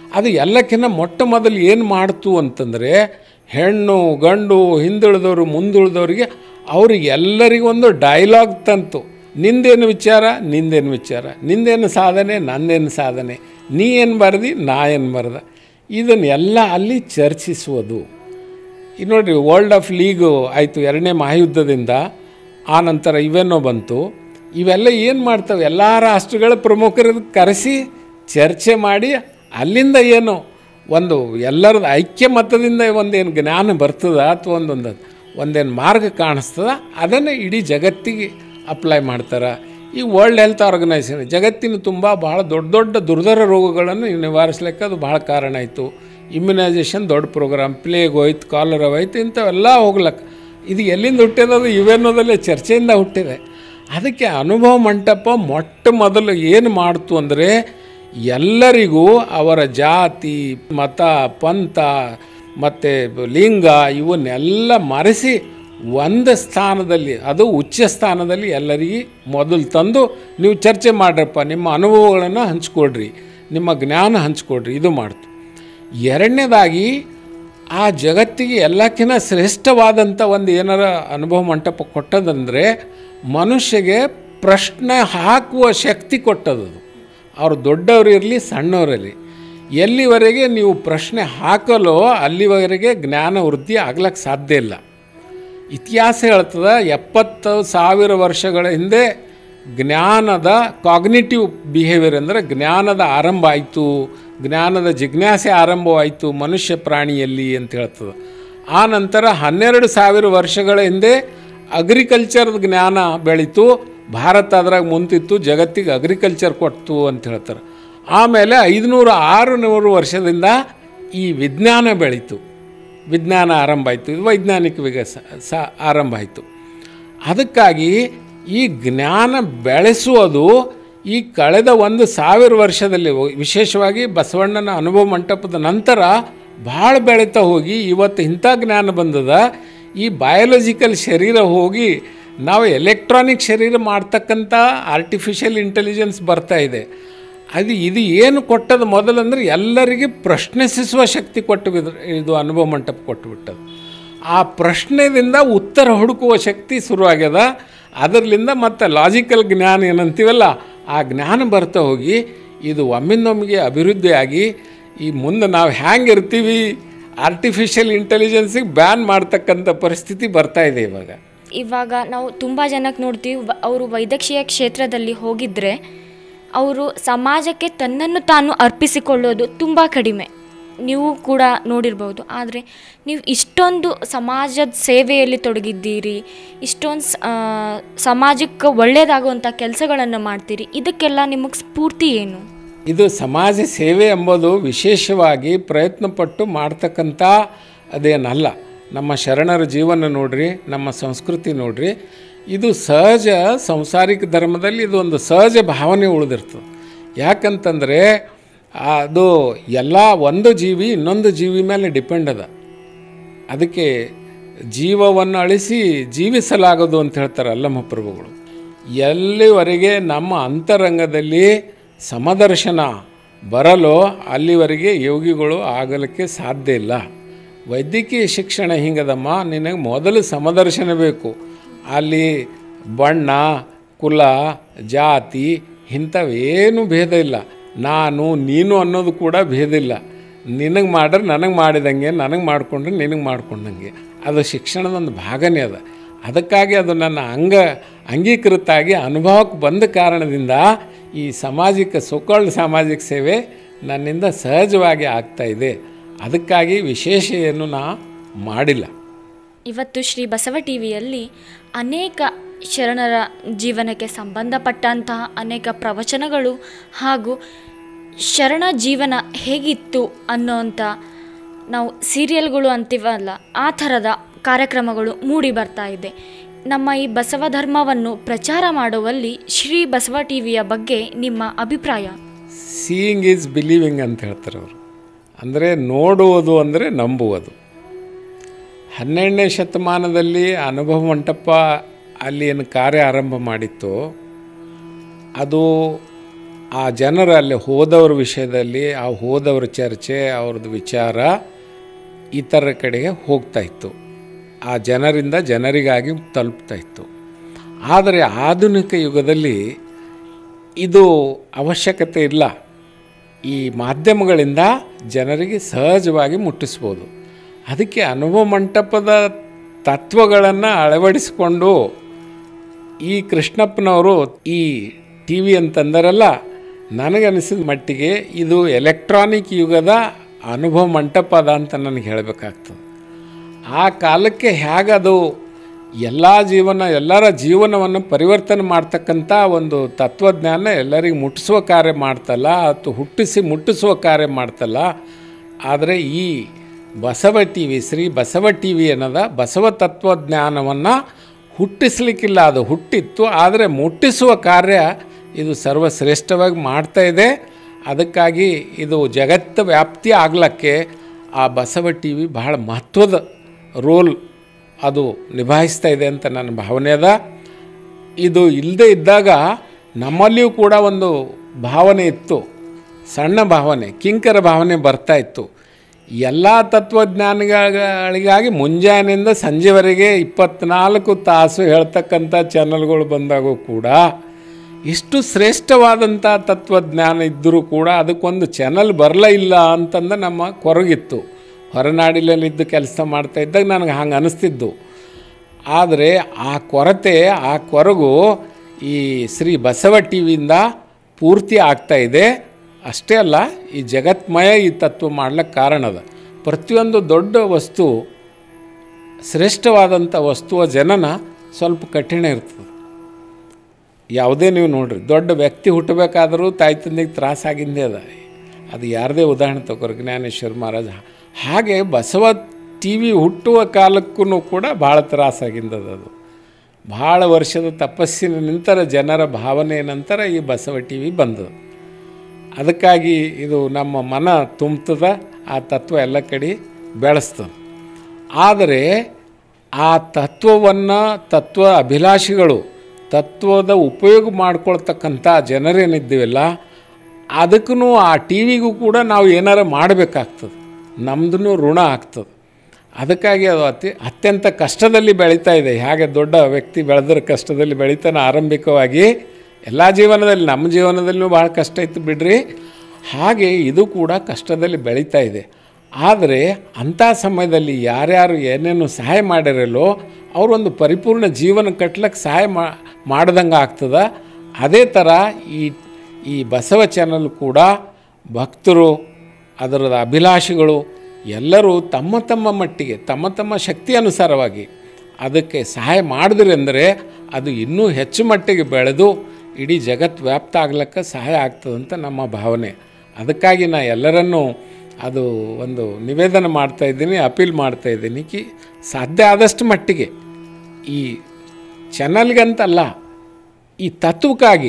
ಅದು ಎಲ್ಲಕ್ಕಿಂತ ಮೊಟ್ಟ ಮೊದಲು ಏನು ಮಾಡ್ತು ಅಂತಂದರೆ ಹೆಣ್ಣು ಗಂಡು ಹಿಂದುಳಿದವರು ಮುಂದುಳಿದವರಿಗೆ ಅವ್ರಿಗೆ ಎಲ್ಲರಿಗೂ ಒಂದು ಡೈಲಾಗ್ ತಂತು ನಿಂದೇನು ವಿಚಾರ ನಿಂದೇನು ವಿಚಾರ ನಿಂದೇನು ಸಾಧನೆ ನಂದೇನು ಸಾಧನೆ ನೀ ಏನು ಬರೆದಿ ನಾ ಏನು ಬರೆದ ಇದನ್ನೆಲ್ಲ ಅಲ್ಲಿ ಚರ್ಚಿಸುವುದು ಈಗ ನೋಡಿರಿ ವರ್ಲ್ಡ್ ಆಫ್ ಲೀಗು ಆಯಿತು ಎರಡನೇ ಮಹಾಯುದ್ಧದಿಂದ ಆ ನಂತರ ಇವೇನೋ ಬಂತು ಇವೆಲ್ಲ ಏನು ಮಾಡ್ತವೆ ಎಲ್ಲ ರಾಷ್ಟ್ರಗಳ ಪ್ರಮುಖರ ಕರೆಸಿ ಚರ್ಚೆ ಮಾಡಿ ಅಲ್ಲಿಂದ ಏನು ಒಂದು ಎಲ್ಲರದ ಐಕ್ಯ ಮತದಿಂದ ಒಂದೇನು ಜ್ಞಾನ ಬರ್ತದ ಅಥವಾ ಒಂದೊಂದು ಒಂದೇನು ಮಾರ್ಗ ಕಾಣಿಸ್ತದ ಅದನ್ನು ಇಡೀ ಜಗತ್ತಿಗೆ ಅಪ್ಲೈ ಮಾಡ್ತಾರೆ ಈ ವರ್ಲ್ಡ್ ಹೆಲ್ತ್ ಆರ್ಗನೈಸೇಷನ್ ಜಗತ್ತಿನ ತುಂಬ ಭಾಳ ದೊಡ್ಡ ದೊಡ್ಡ ದುರ್ಧರ ರೋಗಗಳನ್ನು ನಿವಾರಿಸ್ಲಿಕ್ಕೆ ಅದು ಭಾಳ ಕಾರಣ ಆಯಿತು ಇಮ್ಯುನೈಸೇಷನ್ ದೊಡ್ಡ ಪ್ರೋಗ್ರಾಮ್ ಪ್ಲೇಗ್ ಹೋಯ್ತು ಕಾಲರ ಹೋಯ್ತು ಇಂಥವೆಲ್ಲ ಹೋಗ್ಲಕ್ಕೆ ಇದು ಎಲ್ಲಿಂದ ಹುಟ್ಟಿದದು ಇವೆನ್ನೋದಲ್ಲೇ ಚರ್ಚೆಯಿಂದ ಹುಟ್ಟಿದೆ ಅದಕ್ಕೆ ಅನುಭವ ಮಂಟಪ ಮೊಟ್ಟ ಮೊದಲು ಏನು ಮಾಡ್ತು ಅಂದರೆ ಎಲ್ಲರಿಗೂ ಅವರ ಜಾತಿ ಮತ ಪಂಥ ಮತ್ತು ಲಿಂಗ ಇವನ್ನೆಲ್ಲ ಮರೆಸಿ ಒಂದು ಸ್ಥಾನದಲ್ಲಿ ಅದು ಉಚ್ಚ ಸ್ಥಾನದಲ್ಲಿ ಎಲ್ಲರಿಗೆ ಮೊದಲು ತಂದು ನೀವು ಚರ್ಚೆ ಮಾಡ್ರಪ್ಪ ನಿಮ್ಮ ಅನುಭವಗಳನ್ನು ಹಂಚ್ಕೊಡ್ರಿ ನಿಮ್ಮ ಜ್ಞಾನ ಹಂಚ್ಕೊಡ್ರಿ ಇದು ಮಾಡ್ತು ಎರಡನೇದಾಗಿ ಆ ಜಗತ್ತಿಗೆ ಎಲ್ಲಕ್ಕಿಂತ ಶ್ರೇಷ್ಠವಾದಂಥ ಒಂದು ಏನಾರ ಅನುಭವ ಮಂಟಪ ಕೊಟ್ಟದಂದರೆ ಮನುಷ್ಯಗೆ ಪ್ರಶ್ನೆ ಹಾಕುವ ಶಕ್ತಿ ಕೊಟ್ಟದದು ಅವ್ರು ದೊಡ್ಡವರು ಇರಲಿ ಸಣ್ಣವರಿರಲಿ ಎಲ್ಲಿವರೆಗೆ ನೀವು ಪ್ರಶ್ನೆ ಹಾಕಲು ಅಲ್ಲಿವರೆಗೆ ಜ್ಞಾನ ವೃದ್ಧಿ ಆಗ್ಲಿಕ್ಕೆ ಸಾಧ್ಯ ಇಲ್ಲ ಇತಿಹಾಸ ಹೇಳ್ತದ ಎಪ್ಪತ್ತು ಸಾವಿರ ವರ್ಷಗಳ ಹಿಂದೆ ಜ್ಞಾನದ ಕಾಗ್ನಿಟಿವ್ ಬಿಹೇವಿಯರ್ ಅಂದರೆ ಜ್ಞಾನದ ಆರಂಭ ಆಯಿತು ಜ್ಞಾನದ ಜಿಜ್ಞಾಸೆ ಆರಂಭವಾಯಿತು ಮನುಷ್ಯ ಪ್ರಾಣಿಯಲ್ಲಿ ಅಂತ ಹೇಳ್ತದೆ ಆ ನಂತರ ಹನ್ನೆರಡು ಸಾವಿರ ವರ್ಷಗಳ ಹಿಂದೆ ಅಗ್ರಿಕಲ್ಚರ್ದ ಜ್ಞಾನ ಬೆಳೀತು ಭಾರತ ಅದ್ರಾಗ ಮುಂತಿತ್ತು ಜಗತ್ತಿಗೆ ಅಗ್ರಿಕಲ್ಚರ್ ಕೊಡ್ತು ಅಂತ ಹೇಳ್ತಾರೆ ಆಮೇಲೆ ಐದುನೂರು ಆರು ನೂರು ವರ್ಷದಿಂದ ಈ ವಿಜ್ಞಾನ ಬೆಳೀತು ವಿಜ್ಞಾನ ಆರಂಭ ಆಯಿತು ಇದು ವೈಜ್ಞಾನಿಕ ವಿಕಾಸ ಸ ಆರಂಭ ಆಯಿತು ಅದಕ್ಕಾಗಿ ಈ ಜ್ಞಾನ ಬೆಳೆಸುವುದು ಈ ಕಳೆದ ಒಂದು ಸಾವಿರ ವರ್ಷದಲ್ಲಿ ವಿಶೇಷವಾಗಿ ಬಸವಣ್ಣನ ಅನುಭವ ಮಂಟಪದ ನಂತರ ಭಾಳ ಬೆಳೀತಾ ಹೋಗಿ ಇವತ್ತು ಇಂಥ ಜ್ಞಾನ ಬಂದದ ಈ ಬಯಾಲಜಿಕಲ್ ಶರೀರ ಹೋಗಿ ನಾವು ಎಲೆಕ್ಟ್ರಾನಿಕ್ ಶರೀರ ಮಾಡ್ತಕ್ಕಂಥ ಆರ್ಟಿಫಿಷಿಯಲ್ ಇಂಟೆಲಿಜೆನ್ಸ್ ಬರ್ತಾ ಇದೆ ಅದು ಇದು ಏನು ಕೊಟ್ಟದು ಮೊದಲಂದ್ರೆ ಎಲ್ಲರಿಗೆ ಪ್ರಶ್ನಿಸುವ ಶಕ್ತಿ ಕೊಟ್ಟು ಬಿದ್- ಇದು ಅನುಭವ ಮಂಟಪ ಕೊಟ್ಟುಬಿಟ್ಟದು ಆ ಪ್ರಶ್ನೆದಿಂದ ಉತ್ತರ ಹುಡುಕುವ ಶಕ್ತಿ ಶುರುವಾಗ್ಯದ ಅದರಲ್ಲಿಂದ ಮತ್ತು ಲಾಜಿಕಲ್ ಜ್ಞಾನ ಏನಂತೀವಲ್ಲ ಆ ಜ್ಞಾನ ಬರ್ತಾ ಹೋಗಿ ಇದು ಒಮ್ಮಿಂದೊಮ್ಮಿಗೆ ಅಭಿವೃದ್ಧಿ ಆಗಿ ಈ ಮುಂದೆ ನಾವು ಹ್ಯಾಂಗೆ ಇರ್ತೀವಿ ಆರ್ಟಿಫಿಷಿಯಲ್ ಇಂಟೆಲಿಜೆನ್ಸಿಗೆ ಬ್ಯಾನ್ ಮಾಡ್ತಕ್ಕಂಥ ಪರಿಸ್ಥಿತಿ ಬರ್ತಾ ಇದೆ ಇವಾಗ ಇವಾಗ ನಾವು ತುಂಬ ಜನಕ್ಕೆ ನೋಡ್ತೀವಿ ವ- ಅವರು ವೈದ್ಯಕೀಯ ಕ್ಷೇತ್ರದಲ್ಲಿ ಹೋಗಿದ್ರೆ ಅವರು ಸಮಾಜಕ್ಕೆ ತನ್ನನ್ನು ತಾನು ಅರ್ಪಿಸಿಕೊಳ್ಳೋದು ತುಂಬ ಕಡಿಮೆ ನೀವು ಕೂಡ ನೋಡಿರ್ಬೋದು ಆದರೆ ನೀವು ಇಷ್ಟೊಂದು ಸಮಾಜದ ಸೇವೆಯಲ್ಲಿ ತೊಡಗಿದ್ದೀರಿ ಇಷ್ಟೊಂದು ಸ- ಆ, ಸಮಾಜಕ್ಕೆ ಒಳ್ಳೆಯದಾಗುವಂಥ ಕೆಲಸಗಳನ್ನು ಮಾಡ್ತೀರಿ ಇದಕ್ಕೆಲ್ಲ ನಿಮಗೆ ಸ್ಫೂರ್ತಿ ಏನು ಇದು ಸಮಾಜ ಸೇವೆ ಎಂಬುದು ವಿಶೇಷವಾಗಿ ಪ್ರಯತ್ನಪಟ್ಟು ಮಾಡ್ತಕ್ಕಂಥ ಅದೇನಲ್ಲ ನಮ್ಮ ಶರಣರ ಜೀವನ ನೋಡ್ರಿ ನಮ್ಮ ಸಂಸ್ಕೃತಿ ನೋಡ್ರಿ ಇದು ಸಹಜ ಸಂಸಾರಿಕ ಧರ್ಮದಲ್ಲಿ ಇದು ಒಂದು ಸಹಜ ಭಾವನೆ ಉಳಿದಿರ್ತದೆ ಯಾಕಂತಂದರೆ ಅದು ಎಲ್ಲ ಒಂದು ಜೀವಿ ಇನ್ನೊಂದು ಜೀವಿ ಮೇಲೆ ಡಿಪೆಂಡ್ ಅದ ಅದಕ್ಕೆ ಜೀವವನ್ನು ಅಳಿಸಿ ಜೀವಿಸಲಾಗದು ಅಂತ ಹೇಳ್ತಾರೆ ಅಲ್ಲಮ್ಮ ಪ್ರಭುಗಳು ಎಲ್ಲಿವರೆಗೆ ನಮ್ಮ ಅಂತರಂಗದಲ್ಲಿ ಸಮದರ್ಶನ ಬರಲು ಅಲ್ಲಿವರೆಗೆ ಯೋಗಿಗಳು ಆಗಲಿಕ್ಕೆ ಸಾಧ್ಯ ಇಲ್ಲ ವೈದ್ಯಕೀಯ ಶಿಕ್ಷಣ ಹಿಂಗದಮ್ಮ ನಿನಗೆ ಮೊದಲು ಸಮದರ್ಶನ ಬೇಕು ಅಲ್ಲಿ ಬಣ್ಣ ಕುಲ ಜಾತಿ ಇಂಥವೇನು ಭೇದ ಇಲ್ಲ ನಾನು ನೀನು ಅನ್ನೋದು ಕೂಡ ಭೇದ ಇಲ್ಲ ನಿನಗೆ ಮಾಡ್ರೆ ನನಗೆ ಮಾಡಿದಂಗೆ ನನಗೆ ಮಾಡಿಕೊಂಡ್ರೆ ನಿನಗೆ ಮಾಡ್ಕೊಂಡಂಗೆ ಅದು ಶಿಕ್ಷಣದ ಒಂದು ಭಾಗನೇ ಅದ ಅದಕ್ಕಾಗಿ ಅದು ನನ್ನ ಅಂಗ ಅಂಗೀಕೃತ ಆಗಿ ಅನುಭವಕ್ಕೆ ಬಂದ ಕಾರಣದಿಂದ ಈ ಸಾಮಾಜಿಕ ಸೊಕಳ್ಳ ಸಾಮಾಜಿಕ ಸೇವೆ ನನ್ನಿಂದ ಸಹಜವಾಗಿ ಆಗ್ತಾ ಇದೆ ಅದಕ್ಕಾಗಿ ವಿಶೇಷ ಏನು ನಾ ಮಾಡಿಲ್ಲ ಇವತ್ತು ಶ್ರೀ ಬಸವ ಟಿ ವಿಯಲ್ಲಿ ಅನೇಕ ಶರಣರ ಜೀವನಕ್ಕೆ ಸಂಬಂಧಪಟ್ಟಂತಹ ಅನೇಕ ಪ್ರವಚನಗಳು ಹಾಗೂ ಶರಣ ಜೀವನ ಹೇಗಿತ್ತು ಅನ್ನೋಂಥ ನಾವು ಸೀರಿಯಲ್ಗಳು ಅಂತೀವಲ್ಲ ಆ ಥರದ ಕಾರ್ಯಕ್ರಮಗಳು ಮೂಡಿ ಬರ್ತಾ ಇದೆ ನಮ್ಮ ಈ ಬಸವ ಧರ್ಮವನ್ನು ಪ್ರಚಾರ ಮಾಡುವಲ್ಲಿ ಶ್ರೀ ಬಸವ ಟಿ ವಿಯ ಬಗ್ಗೆ ನಿಮ್ಮ ಅಭಿಪ್ರಾಯ ಸೀಯಿಂಗ್ ಈಸ್ ಬಿಲೀವಿಂಗ್ ಅಂತ ಹೇಳ್ತಾರೆ ಅವರು ಅಂದರೆ ನೋಡುವುದು ಅಂದರೆ ನಂಬುವುದು ಹನ್ನೆರಡನೇ ಶತಮಾನದಲ್ಲಿ ಅನುಭವ ಮಂಟಪ ಅಲ್ಲಿ ಏನು ಕಾರ್ಯ ಆರಂಭ ಮಾಡಿತ್ತು ಅದು ಆ ಜನರು ಅಲ್ಲಿ ಹೋದವ್ರ ವಿಷಯದಲ್ಲಿ ಆ ಹೋದವ್ರ ಚರ್ಚೆ ಅವ್ರದ್ದು ವಿಚಾರ ಇತರ ಕಡೆಗೆ ಹೋಗ್ತಾ ಇತ್ತು ಆ ಜನರಿಂದ ಜನರಿಗಾಗಿ ತಲುಪ್ತಾ ಇತ್ತು ಆದರೆ ಆಧುನಿಕ ಯುಗದಲ್ಲಿ ಇದು ಅವಶ್ಯಕತೆ ಇಲ್ಲ ಈ ಮಾಧ್ಯಮಗಳಿಂದ ಜನರಿಗೆ ಸಹಜವಾಗಿ ಮುಟ್ಟಿಸ್ಬೋದು ಅದಕ್ಕೆ ಅನುಭವ ಮಂಟಪದ ತತ್ವಗಳನ್ನು ಅಳವಡಿಸಿಕೊಂಡು ಈ ಕೃಷ್ಣಪ್ಪನವರು ಈ ಟಿ ವಿ ಅಂತಂದರಲ್ಲ ನನಗನಿಸಿದ ಮಟ್ಟಿಗೆ ಇದು ಎಲೆಕ್ಟ್ರಾನಿಕ್ ಯುಗದ ಅನುಭವ ಮಂಟಪ ಅದ ಅಂತ ನನಗೆ ಹೇಳಬೇಕಾಗ್ತದೆ ಆ ಕಾಲಕ್ಕೆ ಹೇಗದು ಎಲ್ಲ ಜೀವನ ಎಲ್ಲರ ಜೀವನವನ್ನು ಪರಿವರ್ತನೆ ಮಾಡ್ತಕ್ಕಂಥ ಒಂದು ತತ್ವಜ್ಞಾನ ಎಲ್ಲರಿಗೆ ಮುಟ್ಟಿಸುವ ಕಾರ್ಯ ಮಾಡ್ತಲ್ಲ ಅಥವಾ ಹುಟ್ಟಿಸಿ ಮುಟ್ಟಿಸುವ ಕಾರ್ಯ ಮಾಡ್ತಲ್ಲ ಆದರೆ ಈ Basava T V Shri Basava T V ಅನ್ನೋದ ಬಸವ ತತ್ವಜ್ಞಾನವನ್ನು ಹುಟ್ಟಿಸ್ಲಿಕ್ಕಿಲ್ಲ ಅದು ಹುಟ್ಟಿತ್ತು ಆದರೆ ಮುಟ್ಟಿಸುವ ಕಾರ್ಯ ಇದು ಸರ್ವಶ್ರೇಷ್ಠವಾಗಿ ಮಾಡ್ತಾ ಇದೆ ಅದಕ್ಕಾಗಿ ಇದು ಜಗತ್ತು ವ್ಯಾಪ್ತಿ ಆಗ್ಲಿಕ್ಕೆ ಆ ಬಸವ ಟಿ ವಿ ಬಹಳ ಮಹತ್ವದ ರೋಲ್ ಅದು ನಿಭಾಯಿಸ್ತಾ ಇದೆ ಅಂತ ನನ್ನ ಭಾವನೆ ಅದ ಇದು ಇಲ್ಲದೆ ಇದ್ದಾಗ ನಮ್ಮಲ್ಲಿಯೂ ಕೂಡ ಒಂದು ಭಾವನೆ ಇತ್ತು ಸಣ್ಣ ಭಾವನೆ ಕಿಂಕರ ಭಾವನೆ ಬರ್ತಾ ಇತ್ತು ಎಲ್ಲ ತತ್ವಜ್ಞಾನಿಗಳಿಗಾಗಿ ಮುಂಜಾನೆಯಿಂದ ಸಂಜೆವರೆಗೆ ಇಪ್ಪತ್ನಾಲ್ಕು ತಾಸು ಹೇಳ್ತಕ್ಕಂಥ ಚಾನಲ್ಗಳು ಬಂದಾಗೂ ಕೂಡ ಇಷ್ಟು ಶ್ರೇಷ್ಠವಾದಂಥ ತತ್ವಜ್ಞಾನ ಇದ್ದರೂ ಕೂಡ ಅದಕ್ಕೊಂದು ಚಾನಲ್ ಬರಲೇ ಇಲ್ಲ ಅಂತಂದು ನಮ್ಮ ಕೊರಗಿತ್ತು ಹೊರನಾಡಿನಲ್ಲಿದ್ದು ಕೆಲಸ ಮಾಡ್ತಾ ಇದ್ದಾಗ ನನಗೆ ಹಂಗೆ ಅನಿಸ್ತಿದ್ದು ಆದರೆ ಆ ಕೊರತೆ ಆ ಕೊರಗು ಈ ಶ್ರೀ ಬಸವ ಟಿ ವಿಯಿಂದ ಪೂರ್ತಿ ಆಗ್ತಾ ಇದೆ ಅಷ್ಟೇ ಅಲ್ಲ ಈ ಜಗತ್ಮಯ ಈ ತತ್ವ ಮಾಡ್ಲಿಕ್ಕೆ ಕಾರಣ ಅದ ಪ್ರತಿಯೊಂದು ದೊಡ್ಡ ವಸ್ತು ಶ್ರೇಷ್ಠವಾದಂಥ ವಸ್ತುವ ಜನನ ಸ್ವಲ್ಪ ಕಠಿಣ ಇರ್ತದೆ ಯಾವುದೇ ನೀವು ನೋಡ್ರಿ ದೊಡ್ಡ ವ್ಯಕ್ತಿ ಹುಟ್ಟಬೇಕಾದರೂ ತಾಯಿ ತಂದೆಗೆ ತ್ರಾಸಾಗಿಂದೇ ಅದ ಅದು ಯಾರದೇ ಉದಾಹರಣೆ ತಗೋರಿ ಜ್ಞಾನೇಶ್ವರ ಮಹಾರಾಜ ಹಾಗೆ ಬಸವ ಟಿ ವಿ ಹುಟ್ಟುವ ಕಾಲಕ್ಕೂ ಕೂಡ ಭಾಳ ತ್ರಾಸಾಗಿಂದದ ಅದು ಭಾಳ ವರ್ಷದ ತಪಸ್ಸಿನ ನಂತರ ಜನರ ಭಾವನೆ ನಂತರ ಈ ಬಸವ ಟಿ ವಿ ಬಂದದು ಅದಕ್ಕಾಗಿ ಇದು ನಮ್ಮ ಮನ ತುಂಬ್ತದ ಆ ತತ್ವ ಎಲ್ಲ ಕಡೆ ಬೆಳೆಸ್ತದೆ ಆದರೆ ಆ ತತ್ವವನ್ನು ತತ್ವ ಅಭಿಲಾಷಿಗಳು ತತ್ವದ ಉಪಯೋಗ ಮಾಡ್ಕೊಳ್ತಕ್ಕಂಥ ಜನರೇನಿದ್ದೀವಲ್ಲ ಅದಕ್ಕೂ ಆ ಟಿ ವಿಗೂ ಕೂಡ ನಾವು ಏನಾರು ಮಾಡಬೇಕಾಗ್ತದೆ ನಮ್ದು ಋಣ ಆಗ್ತದೆ ಅದಕ್ಕಾಗಿ ಅದು ಅತಿ ಅತ್ಯಂತ ಕಷ್ಟದಲ್ಲಿ ಬೆಳೀತಾ ಇದೆ ಹೇಗೆ ದೊಡ್ಡ ವ್ಯಕ್ತಿ ಬೆಳೆದ್ರೆ ಕಷ್ಟದಲ್ಲಿ ಬೆಳೀತಾನೆ ಆರಂಭಿಕವಾಗಿ ಎಲ್ಲ ಜೀವನದಲ್ಲಿ ನಮ್ಮ ಜೀವನದಲ್ಲೂ ಭಾಳ ಕಷ್ಟ ಇತ್ತು ಬಿಡ್ರಿ ಹಾಗೆ ಇದು ಕೂಡ ಕಷ್ಟದಲ್ಲಿ ಬೆಳೀತಾ ಇದೆ ಆದರೆ ಅಂಥ ಸಮಯದಲ್ಲಿ ಯಾರ್ಯಾರು ಏನೇನು ಸಹಾಯ ಮಾಡಿರಲ್ಲೋ ಅವರೊಂದು ಪರಿಪೂರ್ಣ ಜೀವನ ಕಟ್ಲಿಕ್ಕೆ ಸಹಾಯ ಮಾ ಮಾಡ್ದಂಗೆ ಆಗ್ತದೆ ಅದೇ ಥರ ಈ ಈ ಬಸವ ಚಾನಲ್ ಕೂಡ ಭಕ್ತರು ಅದರ ಅಭಿಲಾಷಿಗಳು ಎಲ್ಲರೂ ತಮ್ಮ ತಮ್ಮ ಮಟ್ಟಿಗೆ ತಮ್ಮ ತಮ್ಮ ಶಕ್ತಿ ಅನುಸಾರವಾಗಿ ಅದಕ್ಕೆ ಸಹಾಯ ಮಾಡಿದ್ರಿ ಅಂದರೆ ಅದು ಇನ್ನೂ ಹೆಚ್ಚು ಮಟ್ಟಿಗೆ ಬೆಳೆದು ಇಡೀ ಜಗತ್ತು ವ್ಯಾಪ್ತ ಆಗ್ಲಿಕ್ಕೆ ಸಹಾಯ ಆಗ್ತದಂತ ನಮ್ಮ ಭಾವನೆ ಅದಕ್ಕಾಗಿ ನಾ ಎಲ್ಲರನ್ನೂ ಅದು ಒಂದು ನಿವೇದನೆ ಮಾಡ್ತಾ ಇದ್ದೀನಿ ಅಪೀಲ್ ಮಾಡ್ತಾ ಇದ್ದೀನಿ ಕಿ ಸಾಧ್ಯ ಆದಷ್ಟು ಮಟ್ಟಿಗೆ ಈ ಚಾನಲ್ಗಂತಲ್ಲ ಈ ತತ್ವಕ್ಕಾಗಿ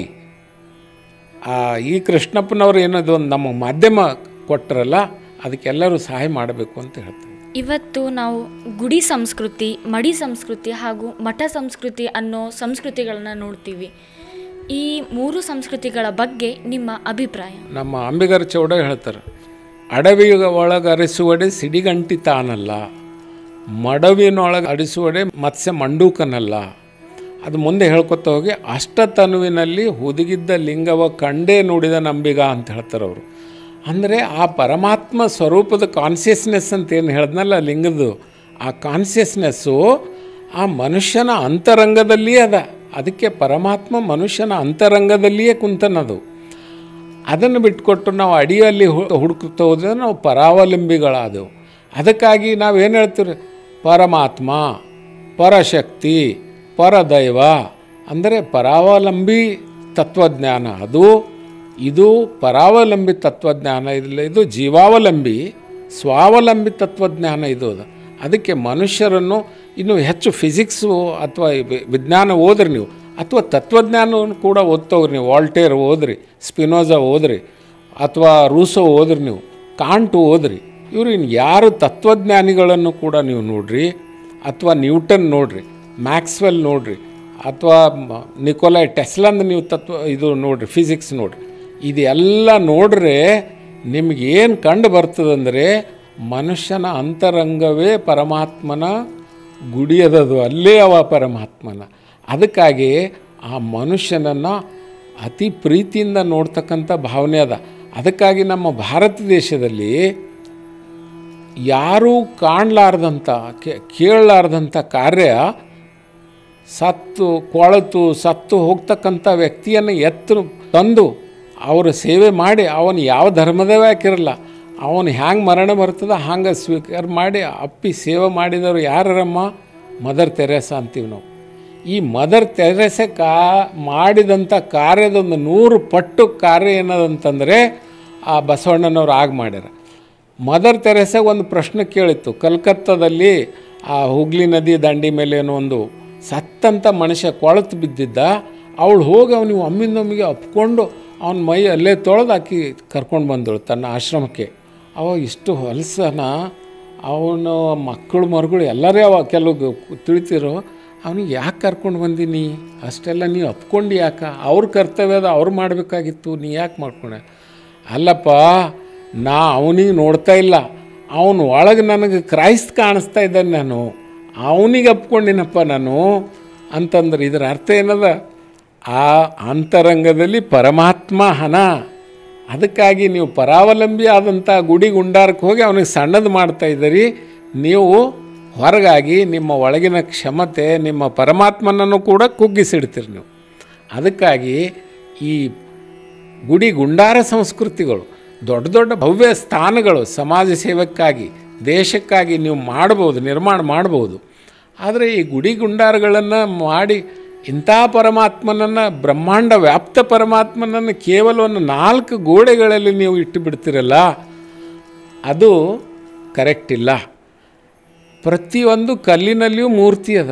ಆ ಈ ಕೃಷ್ಣಪ್ಪನವರು ಏನದು ಒಂದು ನಮ್ಮ ಮಾಧ್ಯಮ ಕೊಟ್ಟರಲ್ಲ ಅದಕ್ಕೆಲ್ಲರೂ ಸಹಾಯ ಮಾಡಬೇಕು ಅಂತ ಹೇಳ್ತಾರೆ ಇವತ್ತು ನಾವು ಗುಡಿ ಸಂಸ್ಕೃತಿ ಮಡಿ ಸಂಸ್ಕೃತಿ ಹಾಗೂ ಮಠ ಸಂಸ್ಕೃತಿ ಅನ್ನೋ ಸಂಸ್ಕೃತಿಗಳನ್ನ ನೋಡ್ತೀವಿ ಈ ಮೂರು ಸಂಸ್ಕೃತಿಗಳ ಬಗ್ಗೆ ನಿಮ್ಮ ಅಭಿಪ್ರಾಯ ನಮ್ಮ ಅಂಬಿಗರ ಚೌಡ ಹೇಳ್ತಾರೆ ಅಡವಿ ಒಳಗೆ ಅರಿಸುವಡೆ ಸಿಡಿಗಂಟಿ ತಾನಲ್ಲ ಮಡವಿನೊಳಗೆ ಅಡಿಸುವಡೆ ಮತ್ಸ್ಯ ಮಂಡೂಕನಲ್ಲ ಅದು ಮುಂದೆ ಹೇಳ್ಕೊತ ಹೋಗಿ ಅಷ್ಟತನುವಿನಲ್ಲಿ ಹುದುಗಿದ್ದ ಲಿಂಗವ ಕಂಡೇ ನುಡಿದ ನಂಬಿಗ ಅಂತ ಹೇಳ್ತಾರೆ ಅವರು ಅಂದರೆ ಆ ಪರಮಾತ್ಮ ಸ್ವರೂಪದ ಕಾನ್ಸಿಯಸ್ನೆಸ್ ಅಂತ ಏನು ಹೇಳಿದ್ನಲ್ಲ ಲಿಂಗದ್ದು ಆ ಕಾನ್ಸಿಯಸ್ನೆಸ್ಸು ಆ ಮನುಷ್ಯನ ಅಂತರಂಗದಲ್ಲಿಯೇ ಅದ ಅದಕ್ಕೆ ಪರಮಾತ್ಮ ಮನುಷ್ಯನ ಅಂತರಂಗದಲ್ಲಿಯೇ ಕುಂತನದು ಅದನ್ನು ಬಿಟ್ಕೊಟ್ಟು ನಾವು ಅಡಿಯಲ್ಲಿ ಹು- ಹುಡುಕ್ತಾ ಹೋದ್ರೆ ನಾವು ಪರಾವಲಂಬಿಗಳಾದೆವು ಅದಕ್ಕಾಗಿ ನಾವೇನು ಹೇಳ್ತೀವಿ ಪರಮಾತ್ಮ ಪರಶಕ್ತಿ ಪರದೈವ ಅಂದರೆ ಪರಾವಲಂಬಿ ತತ್ವಜ್ಞಾನ ಅದು ಇದು ಪರಾವಲಂಬಿ ತತ್ವಜ್ಞಾನ ಇಲ್ಲ ಇದು ಜೀವಾವಲಂಬಿ ಸ್ವಾವಲಂಬಿ ತತ್ವಜ್ಞಾನ ಇದು ಅದು ಅದಕ್ಕೆ ಮನುಷ್ಯರನ್ನು ಇನ್ನು ಹೆಚ್ಚು ಫಿಸಿಕ್ಸು ಅಥವಾ ವಿ- ವಿಜ್ಞಾನ ಓದ್ರಿ ನೀವು ಅಥವಾ ತತ್ವಜ್ಞಾನವನ್ನು ಕೂಡ ಓದ್ತೋಗ್ರಿ ನೀವು ವಾಲ್ಟೇರ್ ಓದ್ರಿ ಸ್ಪಿನೋಜಾ ಓದ್ರಿ ಅಥವಾ ರೂಸೋ ಓದ್ರಿ ನೀವು ಕಾಂಟು ಓದ್ರಿ ಇವರು ಇನ್ನು ಯಾರು ತತ್ವಜ್ಞಾನಿಗಳನ್ನು ಕೂಡ ನೀವು ನೋಡ್ರಿ ಅಥವಾ ನ್ಯೂಟನ್ ನೋಡ್ರಿ ಮ್ಯಾಕ್ಸ್ವೆಲ್ ನೋಡ್ರಿ ಅಥವಾ ಮ- ನಿಕೋಲೈ ಟೆಸ್ಲಾಂದು ನೀವು ತತ್ವ ಇದು ನೋಡ್ರಿ ಫಿಸಿಕ್ಸ್ ನೋಡ್ರಿ ಇದೆಲ್ಲ ನೋಡ್ರೆ ನಿಮಗೇನು ಕಂಡು ಬರ್ತದಂದರೆ ಮನುಷ್ಯನ ಅಂತರಂಗವೇ ಪರಮಾತ್ಮನ ಗುಡಿಯದದು ಅಲ್ಲೇ ಅವ ಪರಮಾತ್ಮನ ಅದಕ್ಕಾಗಿ ಆ ಮನುಷ್ಯನನ್ನು ಅತಿ ಪ್ರೀತಿಯಿಂದ ನೋಡ್ತಕ್ಕಂಥ ಭಾವನೆ ಅದ ಅದಕ್ಕಾಗಿ ನಮ್ಮ ಭಾರತ ದೇಶದಲ್ಲಿ ಯಾರೂ ಕಾಣಲಾರ್ದಂಥ ಕೇಳಲಾರ್ದಂಥ ಕಾರ್ಯ ಸತ್ತು ಕೊಳತು ಸತ್ತು ಹೋಗ್ತಕ್ಕಂಥ ವ್ಯಕ್ತಿಯನ್ನು ಎತ್ತು ತಂದು ಅವರ ಸೇವೆ ಮಾಡಿ ಅವನು ಯಾವ ಧರ್ಮದವೇ ಹಾಕಿರಲ್ಲ ಅವನು ಹ್ಯಾಂಗೆ ಮರಣ ಬರ್ತದ ಹಂಗೆ ಸ್ವೀಕಾರ ಮಾಡಿ ಅಪ್ಪಿ ಸೇವೆ ಮಾಡಿದವರು ಯಾರಮ್ಮ ಮದರ್ ತೆರೇಸ ಅಂತೀವಿ ನಾವು ಈ ಮದರ್ ತೆರೆಸೆ ಕಾ ಮಾಡಿದಂಥ ಕಾರ್ಯದೊಂದು ನೂರು ಪಟ್ಟು ಕಾರ್ಯ ಏನದಂತಂದರೆ ಆ ಬಸವಣ್ಣನವ್ರು ಆಗ ಮಾಡ್ಯಾರ ಮದರ್ ತೆರೆಸೆ ಒಂದು ಪ್ರಶ್ನೆ ಕೇಳಿತ್ತು ಕಲ್ಕತ್ತಾದಲ್ಲಿ ಆ ಹುಗ್ಲಿ ನದಿ ದಂಡಿ ಮೇಲೆ ಏನೋ ಒಂದು ಸತ್ತಂಥ ಮನುಷ್ಯ ಕೊಳತು ಬಿದ್ದಿದ್ದ ಅವಳು ಹೋಗಿ ಅವನಿಗೆ ಒಮ್ಮಿಂದೊಮ್ಮಿಗೆ ಅಪ್ಕೊಂಡು ಅವನ ಮೈ ಅಲ್ಲೇ ತೊಳೆದು ಆಕಿ ಕರ್ಕೊಂಡು ಬಂದಳು ತನ್ನ ಆಶ್ರಮಕ್ಕೆ ಅವ ಇಷ್ಟು ಹೊಲಸನ ಅವನು ಮಕ್ಕಳು ಮರುಗಳು ಎಲ್ಲರೇ ಅವ ಕೆಲವು ತಿಳಿತಿರೋ ಅವನಿಗೆ ಯಾಕೆ ಕರ್ಕೊಂಡು ಬಂದೀನಿ ಅಷ್ಟೆಲ್ಲ ನೀವು ಅಪ್ಕೊಂಡು ಯಾಕೆ ಅವ್ರ ಕರ್ತವ್ಯದ ಅವ್ರು ಮಾಡಬೇಕಾಗಿತ್ತು ನೀ ಯಾಕೆ ಮಾಡ್ಕೊಂಡೆ ಅಲ್ಲಪ್ಪ ನಾ ಅವನಿಗೆ ನೋಡ್ತಾ ಇಲ್ಲ ಅವನು ಒಳಗೆ ನನಗೆ ಕ್ರೈಸ್ತ್ ಕಾಣಿಸ್ತಾ ಇದ್ದಾನೆ ನಾನು ಅವನಿಗೆ ಅಪ್ಕೊಂಡಿನಪ್ಪ ನಾನು ಅಂತಂದ್ರೆ ಇದರ ಅರ್ಥ ಏನದ ಆ ಅಂತರಂಗದಲ್ಲಿ ಪರಮಾತ್ಮ ಹನ ಅದಕ್ಕಾಗಿ ನೀವು ಪರಾವಲಂಬಿ ಆದಂಥ ಗುಡಿ ಗುಂಡಾರಕ್ಕೆ ಹೋಗಿ ಅವನಿಗೆ ಸಣ್ಣದು ಮಾಡ್ತಾ ಇದ್ದೀರಿ ನೀವು ಹೊರಗಾಗಿ ನಿಮ್ಮ ಒಳಗಿನ ಕ್ಷಮತೆ ನಿಮ್ಮ ಪರಮಾತ್ಮನನ್ನು ಕೂಡ ಕುಗ್ಗಿಸಿಡ್ತೀರಿ ನೀವು ಅದಕ್ಕಾಗಿ ಈ ಗುಡಿ ಗುಂಡಾರ ಸಂಸ್ಕೃತಿಗಳು ದೊಡ್ಡ ದೊಡ್ಡ ಭವ್ಯ ಸ್ಥಾನಗಳು ಸಮಾಜ ಸೇವಕ್ಕಾಗಿ ದೇಶಕ್ಕಾಗಿ ನೀವು ಮಾಡ್ಬೋದು ನಿರ್ಮಾಣ ಮಾಡ್ಬೋದು ಆದರೆ ಈ ಗುಡಿ ಗುಂಡಾರಗಳನ್ನು ಮಾಡಿ ಇಂಥ ಪರಮಾತ್ಮನನ್ನು ಬ್ರಹ್ಮಾಂಡ ವ್ಯಾಪ್ತ ಪರಮಾತ್ಮನನ್ನು ಕೇವಲ ಒಂದು ನಾಲ್ಕು ಗೋಡೆಗಳಲ್ಲಿ ನೀವು ಇಟ್ಟು ಬಿಡ್ತೀರಲ್ಲ ಅದು ಕರೆಕ್ಟ್ ಇಲ್ಲ ಪ್ರತಿಯೊಂದು ಕಲ್ಲಿನಲ್ಲಿಯೂ ಮೂರ್ತಿ ಅದ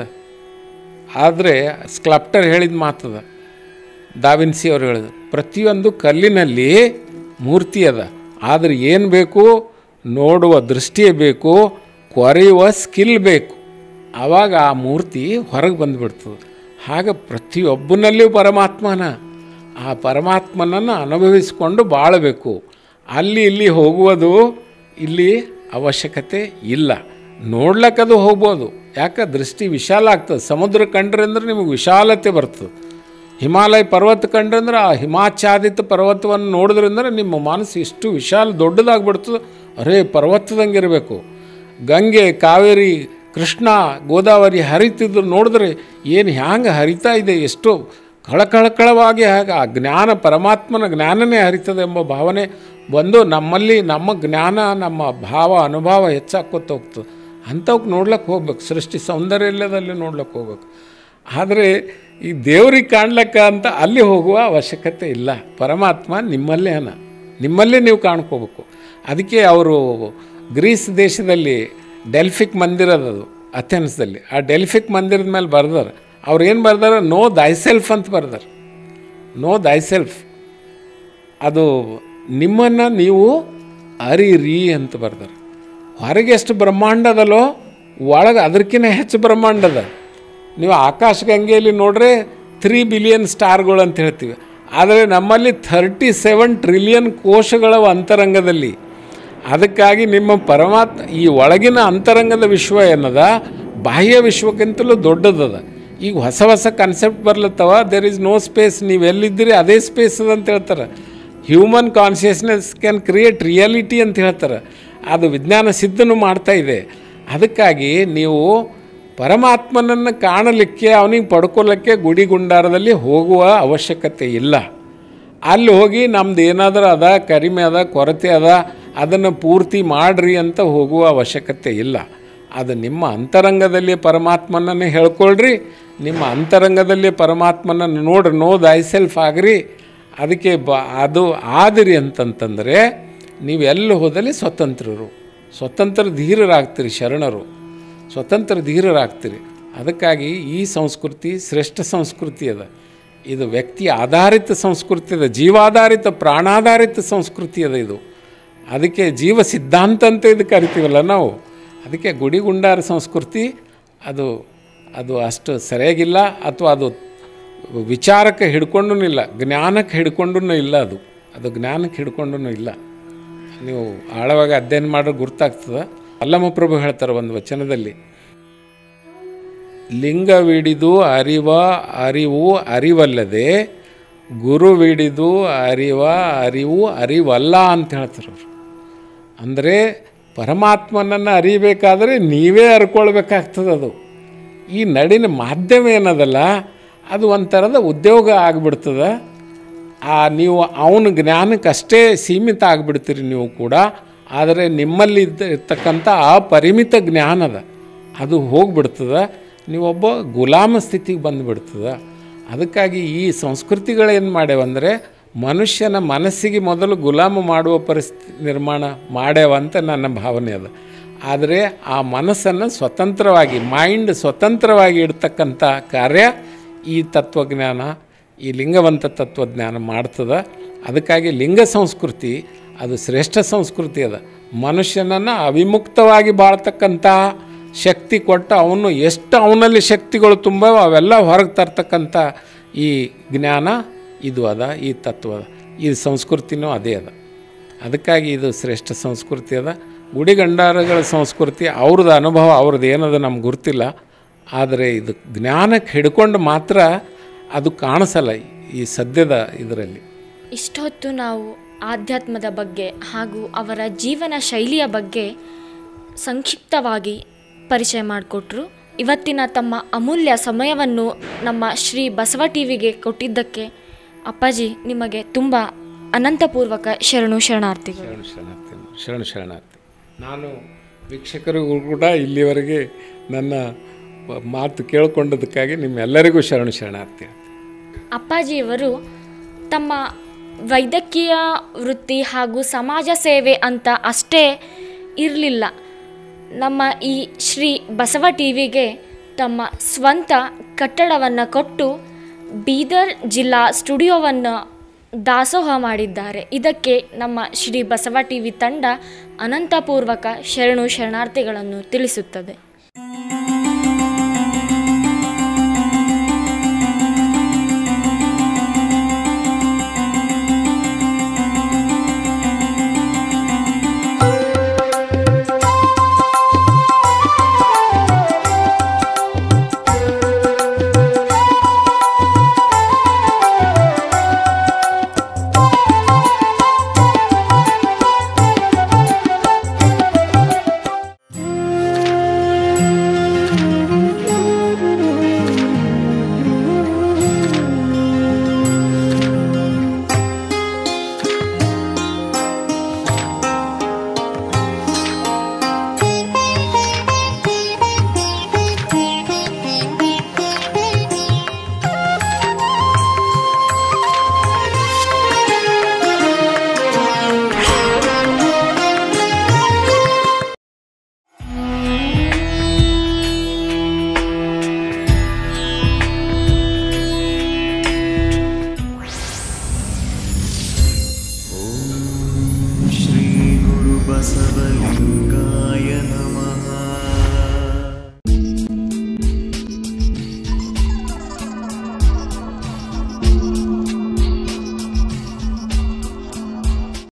ಆದರೆ ಸ್ಕ್ಲಪ್ಟರ್ ಹೇಳಿದ ಮಾತದ ದಾವಿನ್ಸಿ ಅವರು ಹೇಳಿದ್ರು ಪ್ರತಿಯೊಂದು ಕಲ್ಲಿನಲ್ಲಿ ಮೂರ್ತಿ ಅದ ಆದರೆ ಏನು ಬೇಕು ನೋಡುವ ದೃಷ್ಟಿಯೇ ಬೇಕು ಕೊರೆಯುವ ಸ್ಕಿಲ್ ಬೇಕು ಆವಾಗ ಆ ಮೂರ್ತಿ ಹೊರಗೆ ಬಂದುಬಿಡ್ತದೆ ಹಾಗೆ ಪ್ರತಿಯೊಬ್ಬನಲ್ಲಿಯೂ ಪರಮಾತ್ಮನ ಆ ಪರಮಾತ್ಮನನ್ನು ಅನುಭವಿಸಿಕೊಂಡು ಬಾಳಬೇಕು ಅಲ್ಲಿ ಇಲ್ಲಿ ಹೋಗುವುದು ಇಲ್ಲಿ ಅವಶ್ಯಕತೆ ಇಲ್ಲ ನೋಡ್ಲಕ್ಕದು ಹೋಗ್ಬೋದು ಯಾಕೆ ದೃಷ್ಟಿ ವಿಶಾಲ ಆಗ್ತದೆ ಸಮುದ್ರ ಕಂಡ್ರೆ ಅಂದ್ರೆ ನಿಮಗೆ ವಿಶಾಲತೆ ಬರ್ತದೆ ಹಿಮಾಲಯ ಪರ್ವತ ಕಂಡ್ರೆ ಅಂದ್ರೆ ಆ ಹಿಮಾಚ್ಛಾದಿತ ಪರ್ವತವನ್ನು ನೋಡಿದ್ರಂದ್ರೆ ನಿಮ್ಮ ಮನಸ್ಸು ಎಷ್ಟು ವಿಶಾಲ ದೊಡ್ಡದಾಗ್ಬಿಡ್ತದೆ ಅರೇ ಪರ್ವತದಂಗೆ ಇರಬೇಕು ಗಂಗೆ ಕಾವೇರಿ ಕೃಷ್ಣ ಗೋದಾವರಿ ಹರಿತಿದ್ರು ನೋಡಿದ್ರೆ ಏನು ಹ್ಯಾಂಗೆ ಹರಿತಾ ಇದೆ ಎಷ್ಟು ಕಳಕಳಕಳವಾಗಿ ಹಾಗೆ ಆ ಜ್ಞಾನ ಪರಮಾತ್ಮನ ಜ್ಞಾನನೇ ಹರಿತದೆ ಎಂಬ ಭಾವನೆ ಬಂದು ನಮ್ಮಲ್ಲಿ ನಮ್ಮ ಜ್ಞಾನ ನಮ್ಮ ಭಾವ ಅನುಭವ ಹೆಚ್ಚಾಕೋತ ಹೋಗ್ತದೆ ಅಂಥವ್ಕೆ ನೋಡ್ಲಿಕ್ಕೆ ಹೋಗ್ಬೇಕು ಸೃಷ್ಟಿ ಸೌಂದರ್ಯದಲ್ಲಿ ನೋಡ್ಲಿಕ್ಕೆ ಹೋಗ್ಬೇಕು ಆದರೆ ಈ ದೇವ್ರಿಗೆ ಕಾಣ್ಲಕ್ಕ ಅಂತ ಅಲ್ಲಿ ಹೋಗುವ ಅವಶ್ಯಕತೆ ಇಲ್ಲ ಪರಮಾತ್ಮ ನಿಮ್ಮಲ್ಲೇ ಅನ ನಿಮ್ಮಲ್ಲೇ ನೀವು ಕಾಣ್ಕೋಬೇಕು ಅದಕ್ಕೆ ಅವರು ಗ್ರೀಸ್ ದೇಶದಲ್ಲಿ ಡೆಲ್ಫಿಕ್ ಮಂದಿರ ಅದದು ಅಥೆನ್ಸ್ದಲ್ಲಿ ಆ ಡೆಲ್ಫಿಕ್ ಮಂದಿರದ ಮೇಲೆ ಬರ್ದಾರೆ ಅವ್ರು ಏನು ಬರ್ದಾರೆ ನೋ ದೈಸೆಲ್ಫ್ ಅಂತ ಬರ್ದಾರೆ ನೋ ದೈಸೆಲ್ಫ್ ಅದು ನಿಮ್ಮನ್ನು ನೀವು ಅರಿರಿ ಅಂತ ಬರ್ದಾರೆ ಹೊರಗೆ ಎಷ್ಟು ಬ್ರಹ್ಮಾಂಡ ಅದಲ್ಲೋ ಒಳಗೆ ಅದಕ್ಕಿಂತ ಹೆಚ್ಚು ಬ್ರಹ್ಮಾಂಡ ಅದ ನೀವು ಆಕಾಶಗಂಗೆಯಲ್ಲಿ ನೋಡ್ರೆ ತ್ರೀ ಬಿಲಿಯನ್ ಸ್ಟಾರ್ಗಳು ಅಂತ ಹೇಳ್ತೀವಿ ಆದರೆ ನಮ್ಮಲ್ಲಿ ಥರ್ಟಿ ಸೆವೆನ್ ಟ್ರಿಲಿಯನ್ ಕೋಶಗಳ ಅಂತರಂಗದಲ್ಲಿ ಅದಕ್ಕಾಗಿ ನಿಮ್ಮ ಪರಮಾತ್ಮ ಈ ಒಳಗಿನ ಅಂತರಂಗದ ವಿಶ್ವ ಏನದ ಬಾಹ್ಯ ವಿಶ್ವಕ್ಕಿಂತಲೂ ದೊಡ್ಡದದ ಈಗ ಹೊಸ ಹೊಸ ಕನ್ಸೆಪ್ಟ್ ಬರ್ಲತ್ತವ ದೇರ್ ಇಸ್ ನೋ ಸ್ಪೇಸ್ ನೀವು ಎಲ್ಲಿದ್ದೀರಿ ಅದೇ ಸ್ಪೇಸ್ ಅದ ಅಂತ ಹೇಳ್ತಾರೆ human consciousness can create reality ಅಂತ ಹೇಳ್ತಾರೆ ಅದು ವಿಜ್ಞಾನ ಸಿದ್ಧನೂ ಮಾಡ್ತಾ ಇದೆ ಅದಕ್ಕಾಗಿ ನೀವು ಪರಮಾತ್ಮನನ್ನು ಕಾಣಲಿಕ್ಕೆ ಅವನಿಗೆ ಪಡ್ಕೊಳ್ಳೋಕ್ಕೆ ಗುಡಿ ಗುಂಡಾರದಲ್ಲಿ ಹೋಗುವ ಅವಶ್ಯಕತೆ ಇಲ್ಲ ಅಲ್ಲಿ ಹೋಗಿ ನಮ್ದು ಏನಾದರೂ ಅದ ಕಡಿಮೆ ಅದ ಕೊರತೆ ಅದ ಅದನ್ನು ಪೂರ್ತಿ ಮಾಡ್ರಿ ಅಂತ ಹೋಗುವ ಅವಶ್ಯಕತೆ ಇಲ್ಲ ಅದು ನಿಮ್ಮ ಅಂತರಂಗದಲ್ಲಿ ಪರಮಾತ್ಮನನ್ನು ಹೇಳ್ಕೊಳ್ರಿ ನಿಮ್ಮ ಅಂತರಂಗದಲ್ಲಿ ಪರಮಾತ್ಮನನ್ನು ನೋಡ್ರಿ ನೋ ದೈ ಸೆಲ್ಫ್ ಆಗ್ರಿ ಅದಕ್ಕೆ ಬ ಅದು ಆದಿರಿ ಅಂತಂತಂದರೆ ನೀವು ಎಲ್ಲಿ ಹೋದಲ್ಲಿ ಸ್ವತಂತ್ರರು ಸ್ವತಂತ್ರ ಧೀರರಾಗ್ತೀರಿ ಶರಣರು ಸ್ವತಂತ್ರ ಧೀರರಾಗ್ತೀರಿ ಅದಕ್ಕಾಗಿ ಈ ಸಂಸ್ಕೃತಿ ಶ್ರೇಷ್ಠ ಸಂಸ್ಕೃತಿ ಅದ ಇದು ವ್ಯಕ್ತಿ ಆಧಾರಿತ ಸಂಸ್ಕೃತಿ ಅದ ಜೀವಾಧಾರಿತ ಪ್ರಾಣಾಧಾರಿತ ಸಂಸ್ಕೃತಿ ಅದ ಇದು ಅದಕ್ಕೆ ಜೀವ ಸಿದ್ಧಾಂತ ಅಂತ ಇದು ಕರಿತೀವಲ್ಲ ನಾವು ಅದಕ್ಕೆ ಗುಡಿ ಗುಂಡಾರ ಸಂಸ್ಕೃತಿ ಅದು ಅದು ಅಷ್ಟು ಸರಿಯಾಗಿಲ್ಲ ಅಥವಾ ಅದು ವಿಚಾರಕ್ಕೆ ಹಿಡ್ಕೊಂಡೂ ಇಲ್ಲ ಜ್ಞಾನಕ್ಕೆ ಹಿಡ್ಕೊಂಡೂ ಇಲ್ಲ ಅದು ಅದು ಜ್ಞಾನಕ್ಕೆ ಹಿಡ್ಕೊಂಡು ಇಲ್ಲ ನೀವು ಆಳವಾಗಿ ಅಧ್ಯಯನ ಮಾಡಿದ್ರೆ ಗುರ್ತಾಗ್ತದೆ ಅಲ್ಲಮಪ್ರಭು ಹೇಳ್ತಾರೆ ಒಂದು ವಚನದಲ್ಲಿ ಲಿಂಗವಿಡಿದು ಅರಿವ ಅರಿವು ಅರಿವಲ್ಲದೆ ಗುರುವಿಡಿದು ಅರಿವ ಅರಿವು ಅರಿವಲ್ಲ ಅಂತ ಹೇಳ್ತಾರೆ ಅವರು ಅಂದರೆ ಪರಮಾತ್ಮನನ್ನು ಅರಿಬೇಕಾದ್ರೆ ನೀವೇ ಅರ್ಕೊಳ್ಬೇಕಾಗ್ತದೆ ಅದು ಈ ನಡಿನ ಮಾಧ್ಯಮ ಏನದಲ್ಲ ಅದು ಒಂಥರದ ಉದ್ಯೋಗ ಆಗಿಬಿಡ್ತದೆ ಆ ನೀವು ಅವನ ಜ್ಞಾನಕ್ಕೆ ಅಷ್ಟೇ ಸೀಮಿತ ಆಗಿಬಿಡ್ತೀರಿ ನೀವು ಕೂಡ ಆದರೆ ನಿಮ್ಮಲ್ಲಿ ಇದ್ದ ಇರ್ತಕ್ಕಂಥ ಅಪರಿಮಿತ ಜ್ಞಾನದ ಅದು ಹೋಗ್ಬಿಡ್ತದೆ ನೀವೊಬ್ಬ ಗುಲಾಮ ಸ್ಥಿತಿಗೆ ಬಂದುಬಿಡ್ತದೆ ಅದಕ್ಕಾಗಿ ಈ ಸಂಸ್ಕೃತಿಗಳೇನು ಮಾಡ್ಯಾವಂದರೆ ಮನುಷ್ಯನ ಮನಸ್ಸಿಗೆ ಮೊದಲು ಗುಲಾಮ ಮಾಡುವ ಪರಿಸ್ಥಿತಿ ನಿರ್ಮಾಣ ಮಾಡ್ಯಾವಂತ ನನ್ನ ಭಾವನೆ ಅದ ಆದರೆ ಆ ಮನಸ್ಸನ್ನು ಸ್ವತಂತ್ರವಾಗಿ ಮೈಂಡ್ ಸ್ವತಂತ್ರವಾಗಿ ಇಡ್ತಕ್ಕಂಥ ಕಾರ್ಯ ಈ ತತ್ವಜ್ಞಾನ ಈ ಲಿಂಗವಂತ ತತ್ವಜ್ಞಾನ ಮಾಡ್ತದೆ ಅದಕ್ಕಾಗಿ ಲಿಂಗ ಸಂಸ್ಕೃತಿ ಅದು ಶ್ರೇಷ್ಠ ಸಂಸ್ಕೃತಿ ಅದ ಮನುಷ್ಯನನ್ನು ಅವಿಮುಕ್ತವಾಗಿ ಬಾಳ್ತಕ್ಕಂಥ ಶಕ್ತಿ ಕೊಟ್ಟು ಅವನು ಎಷ್ಟು ಅವನಲ್ಲಿ ಶಕ್ತಿಗಳು ತುಂಬವ ಅವೆಲ್ಲ ಹೊರಗೆ ತರ್ತಕ್ಕಂಥ ಈ ಜ್ಞಾನ ಇದು ಅದ ಈ ತತ್ವ ಅದ ಈ ಸಂಸ್ಕೃತಿನೂ ಅದೇ ಅದ ಅದಕ್ಕಾಗಿ ಇದು ಶ್ರೇಷ್ಠ ಸಂಸ್ಕೃತಿ ಅದ ಗುಡಿಗಂಡಾರಗಳ ಸಂಸ್ಕೃತಿ ಅವ್ರದ್ದು ಅನುಭವ ಅವ್ರದ್ದು ಏನದ ನಮ್ಗೆ ಗುರ್ತಿಲ್ಲ ಆದರೆ ಇದು ಜ್ಞಾನಕ್ಕೆ ಹಿಡ್ಕೊಂಡು ಮಾತ್ರ ಅದು ಕಾಣಿಸಲ್ಲ ಈ ಸದ್ಯದ ಇದರಲ್ಲಿ ಇಷ್ಟೊತ್ತು ನಾವು ಆಧ್ಯಾತ್ಮದ ಬಗ್ಗೆ ಹಾಗೂ ಅವರ ಜೀವನ ಶೈಲಿಯ ಬಗ್ಗೆ ಸಂಕ್ಷಿಪ್ತವಾಗಿ ಪರಿಚಯ ಮಾಡಿಕೊಟ್ರು ಇವತ್ತಿನ ತಮ್ಮ ಅಮೂಲ್ಯ ಸಮಯವನ್ನು ನಮ್ಮ ಶ್ರೀ ಬಸವ ಟಿವಿಗೆ ಕೊಟ್ಟಿದ್ದಕ್ಕೆ ಅಪ್ಪಾಜಿ ನಿಮಗೆ ತುಂಬ ಅನಂತಪೂರ್ವಕ ಶರಣು ಶರಣಾರ್ಥಿಗಳು ಶರಣ ಶರಣಾರ್ಥಿ ಶರಣ ಶರಣಾರ್ಥಿ ನಾನು ವೀಕ್ಷಕರಿಗೂ ಕೂಡ ಇಲ್ಲಿವರೆಗೆ ನನ್ನ ಮಾತು ಕೇಳಿಕೊಂಡದಕ್ಕಾಗಿ ನಿಮ್ಮೆಲ್ಲರಿಗೂ ಶರಣ ಶರಣಾರ್ಥಿ ಅಪ್ಪಾಜಿಯವರು ತಮ್ಮ ವೈದ್ಯಕೀಯ ವೃತ್ತಿ ಹಾಗೂ ಸಮಾಜ ಸೇವೆ ಅಂತ ಅಷ್ಟೇ ಇರಲಿಲ್ಲ ನಮ್ಮ ಈ ಶ್ರೀ ಬಸವ ಟಿವಿಗೆ ತಮ್ಮ ಸ್ವಂತ ಕಟ್ಟಡವನ್ನು ಕೊಟ್ಟು ಬೀದರ್ ಜಿಲ್ಲಾ ಸ್ಟುಡಿಯೋವನ್ನು ದಾಸೋಹ ಮಾಡಿದ್ದಾರೆ ಇದಕ್ಕೆ ನಮ್ಮ ಶ್ರೀ ಬಸವ ಟಿವಿ ತಂಡ ಅನಂತಪೂರ್ವಕ ಶರಣು ಶರಣಾರ್ಥಿಗಳನ್ನು ತಿಳಿಸುತ್ತದೆ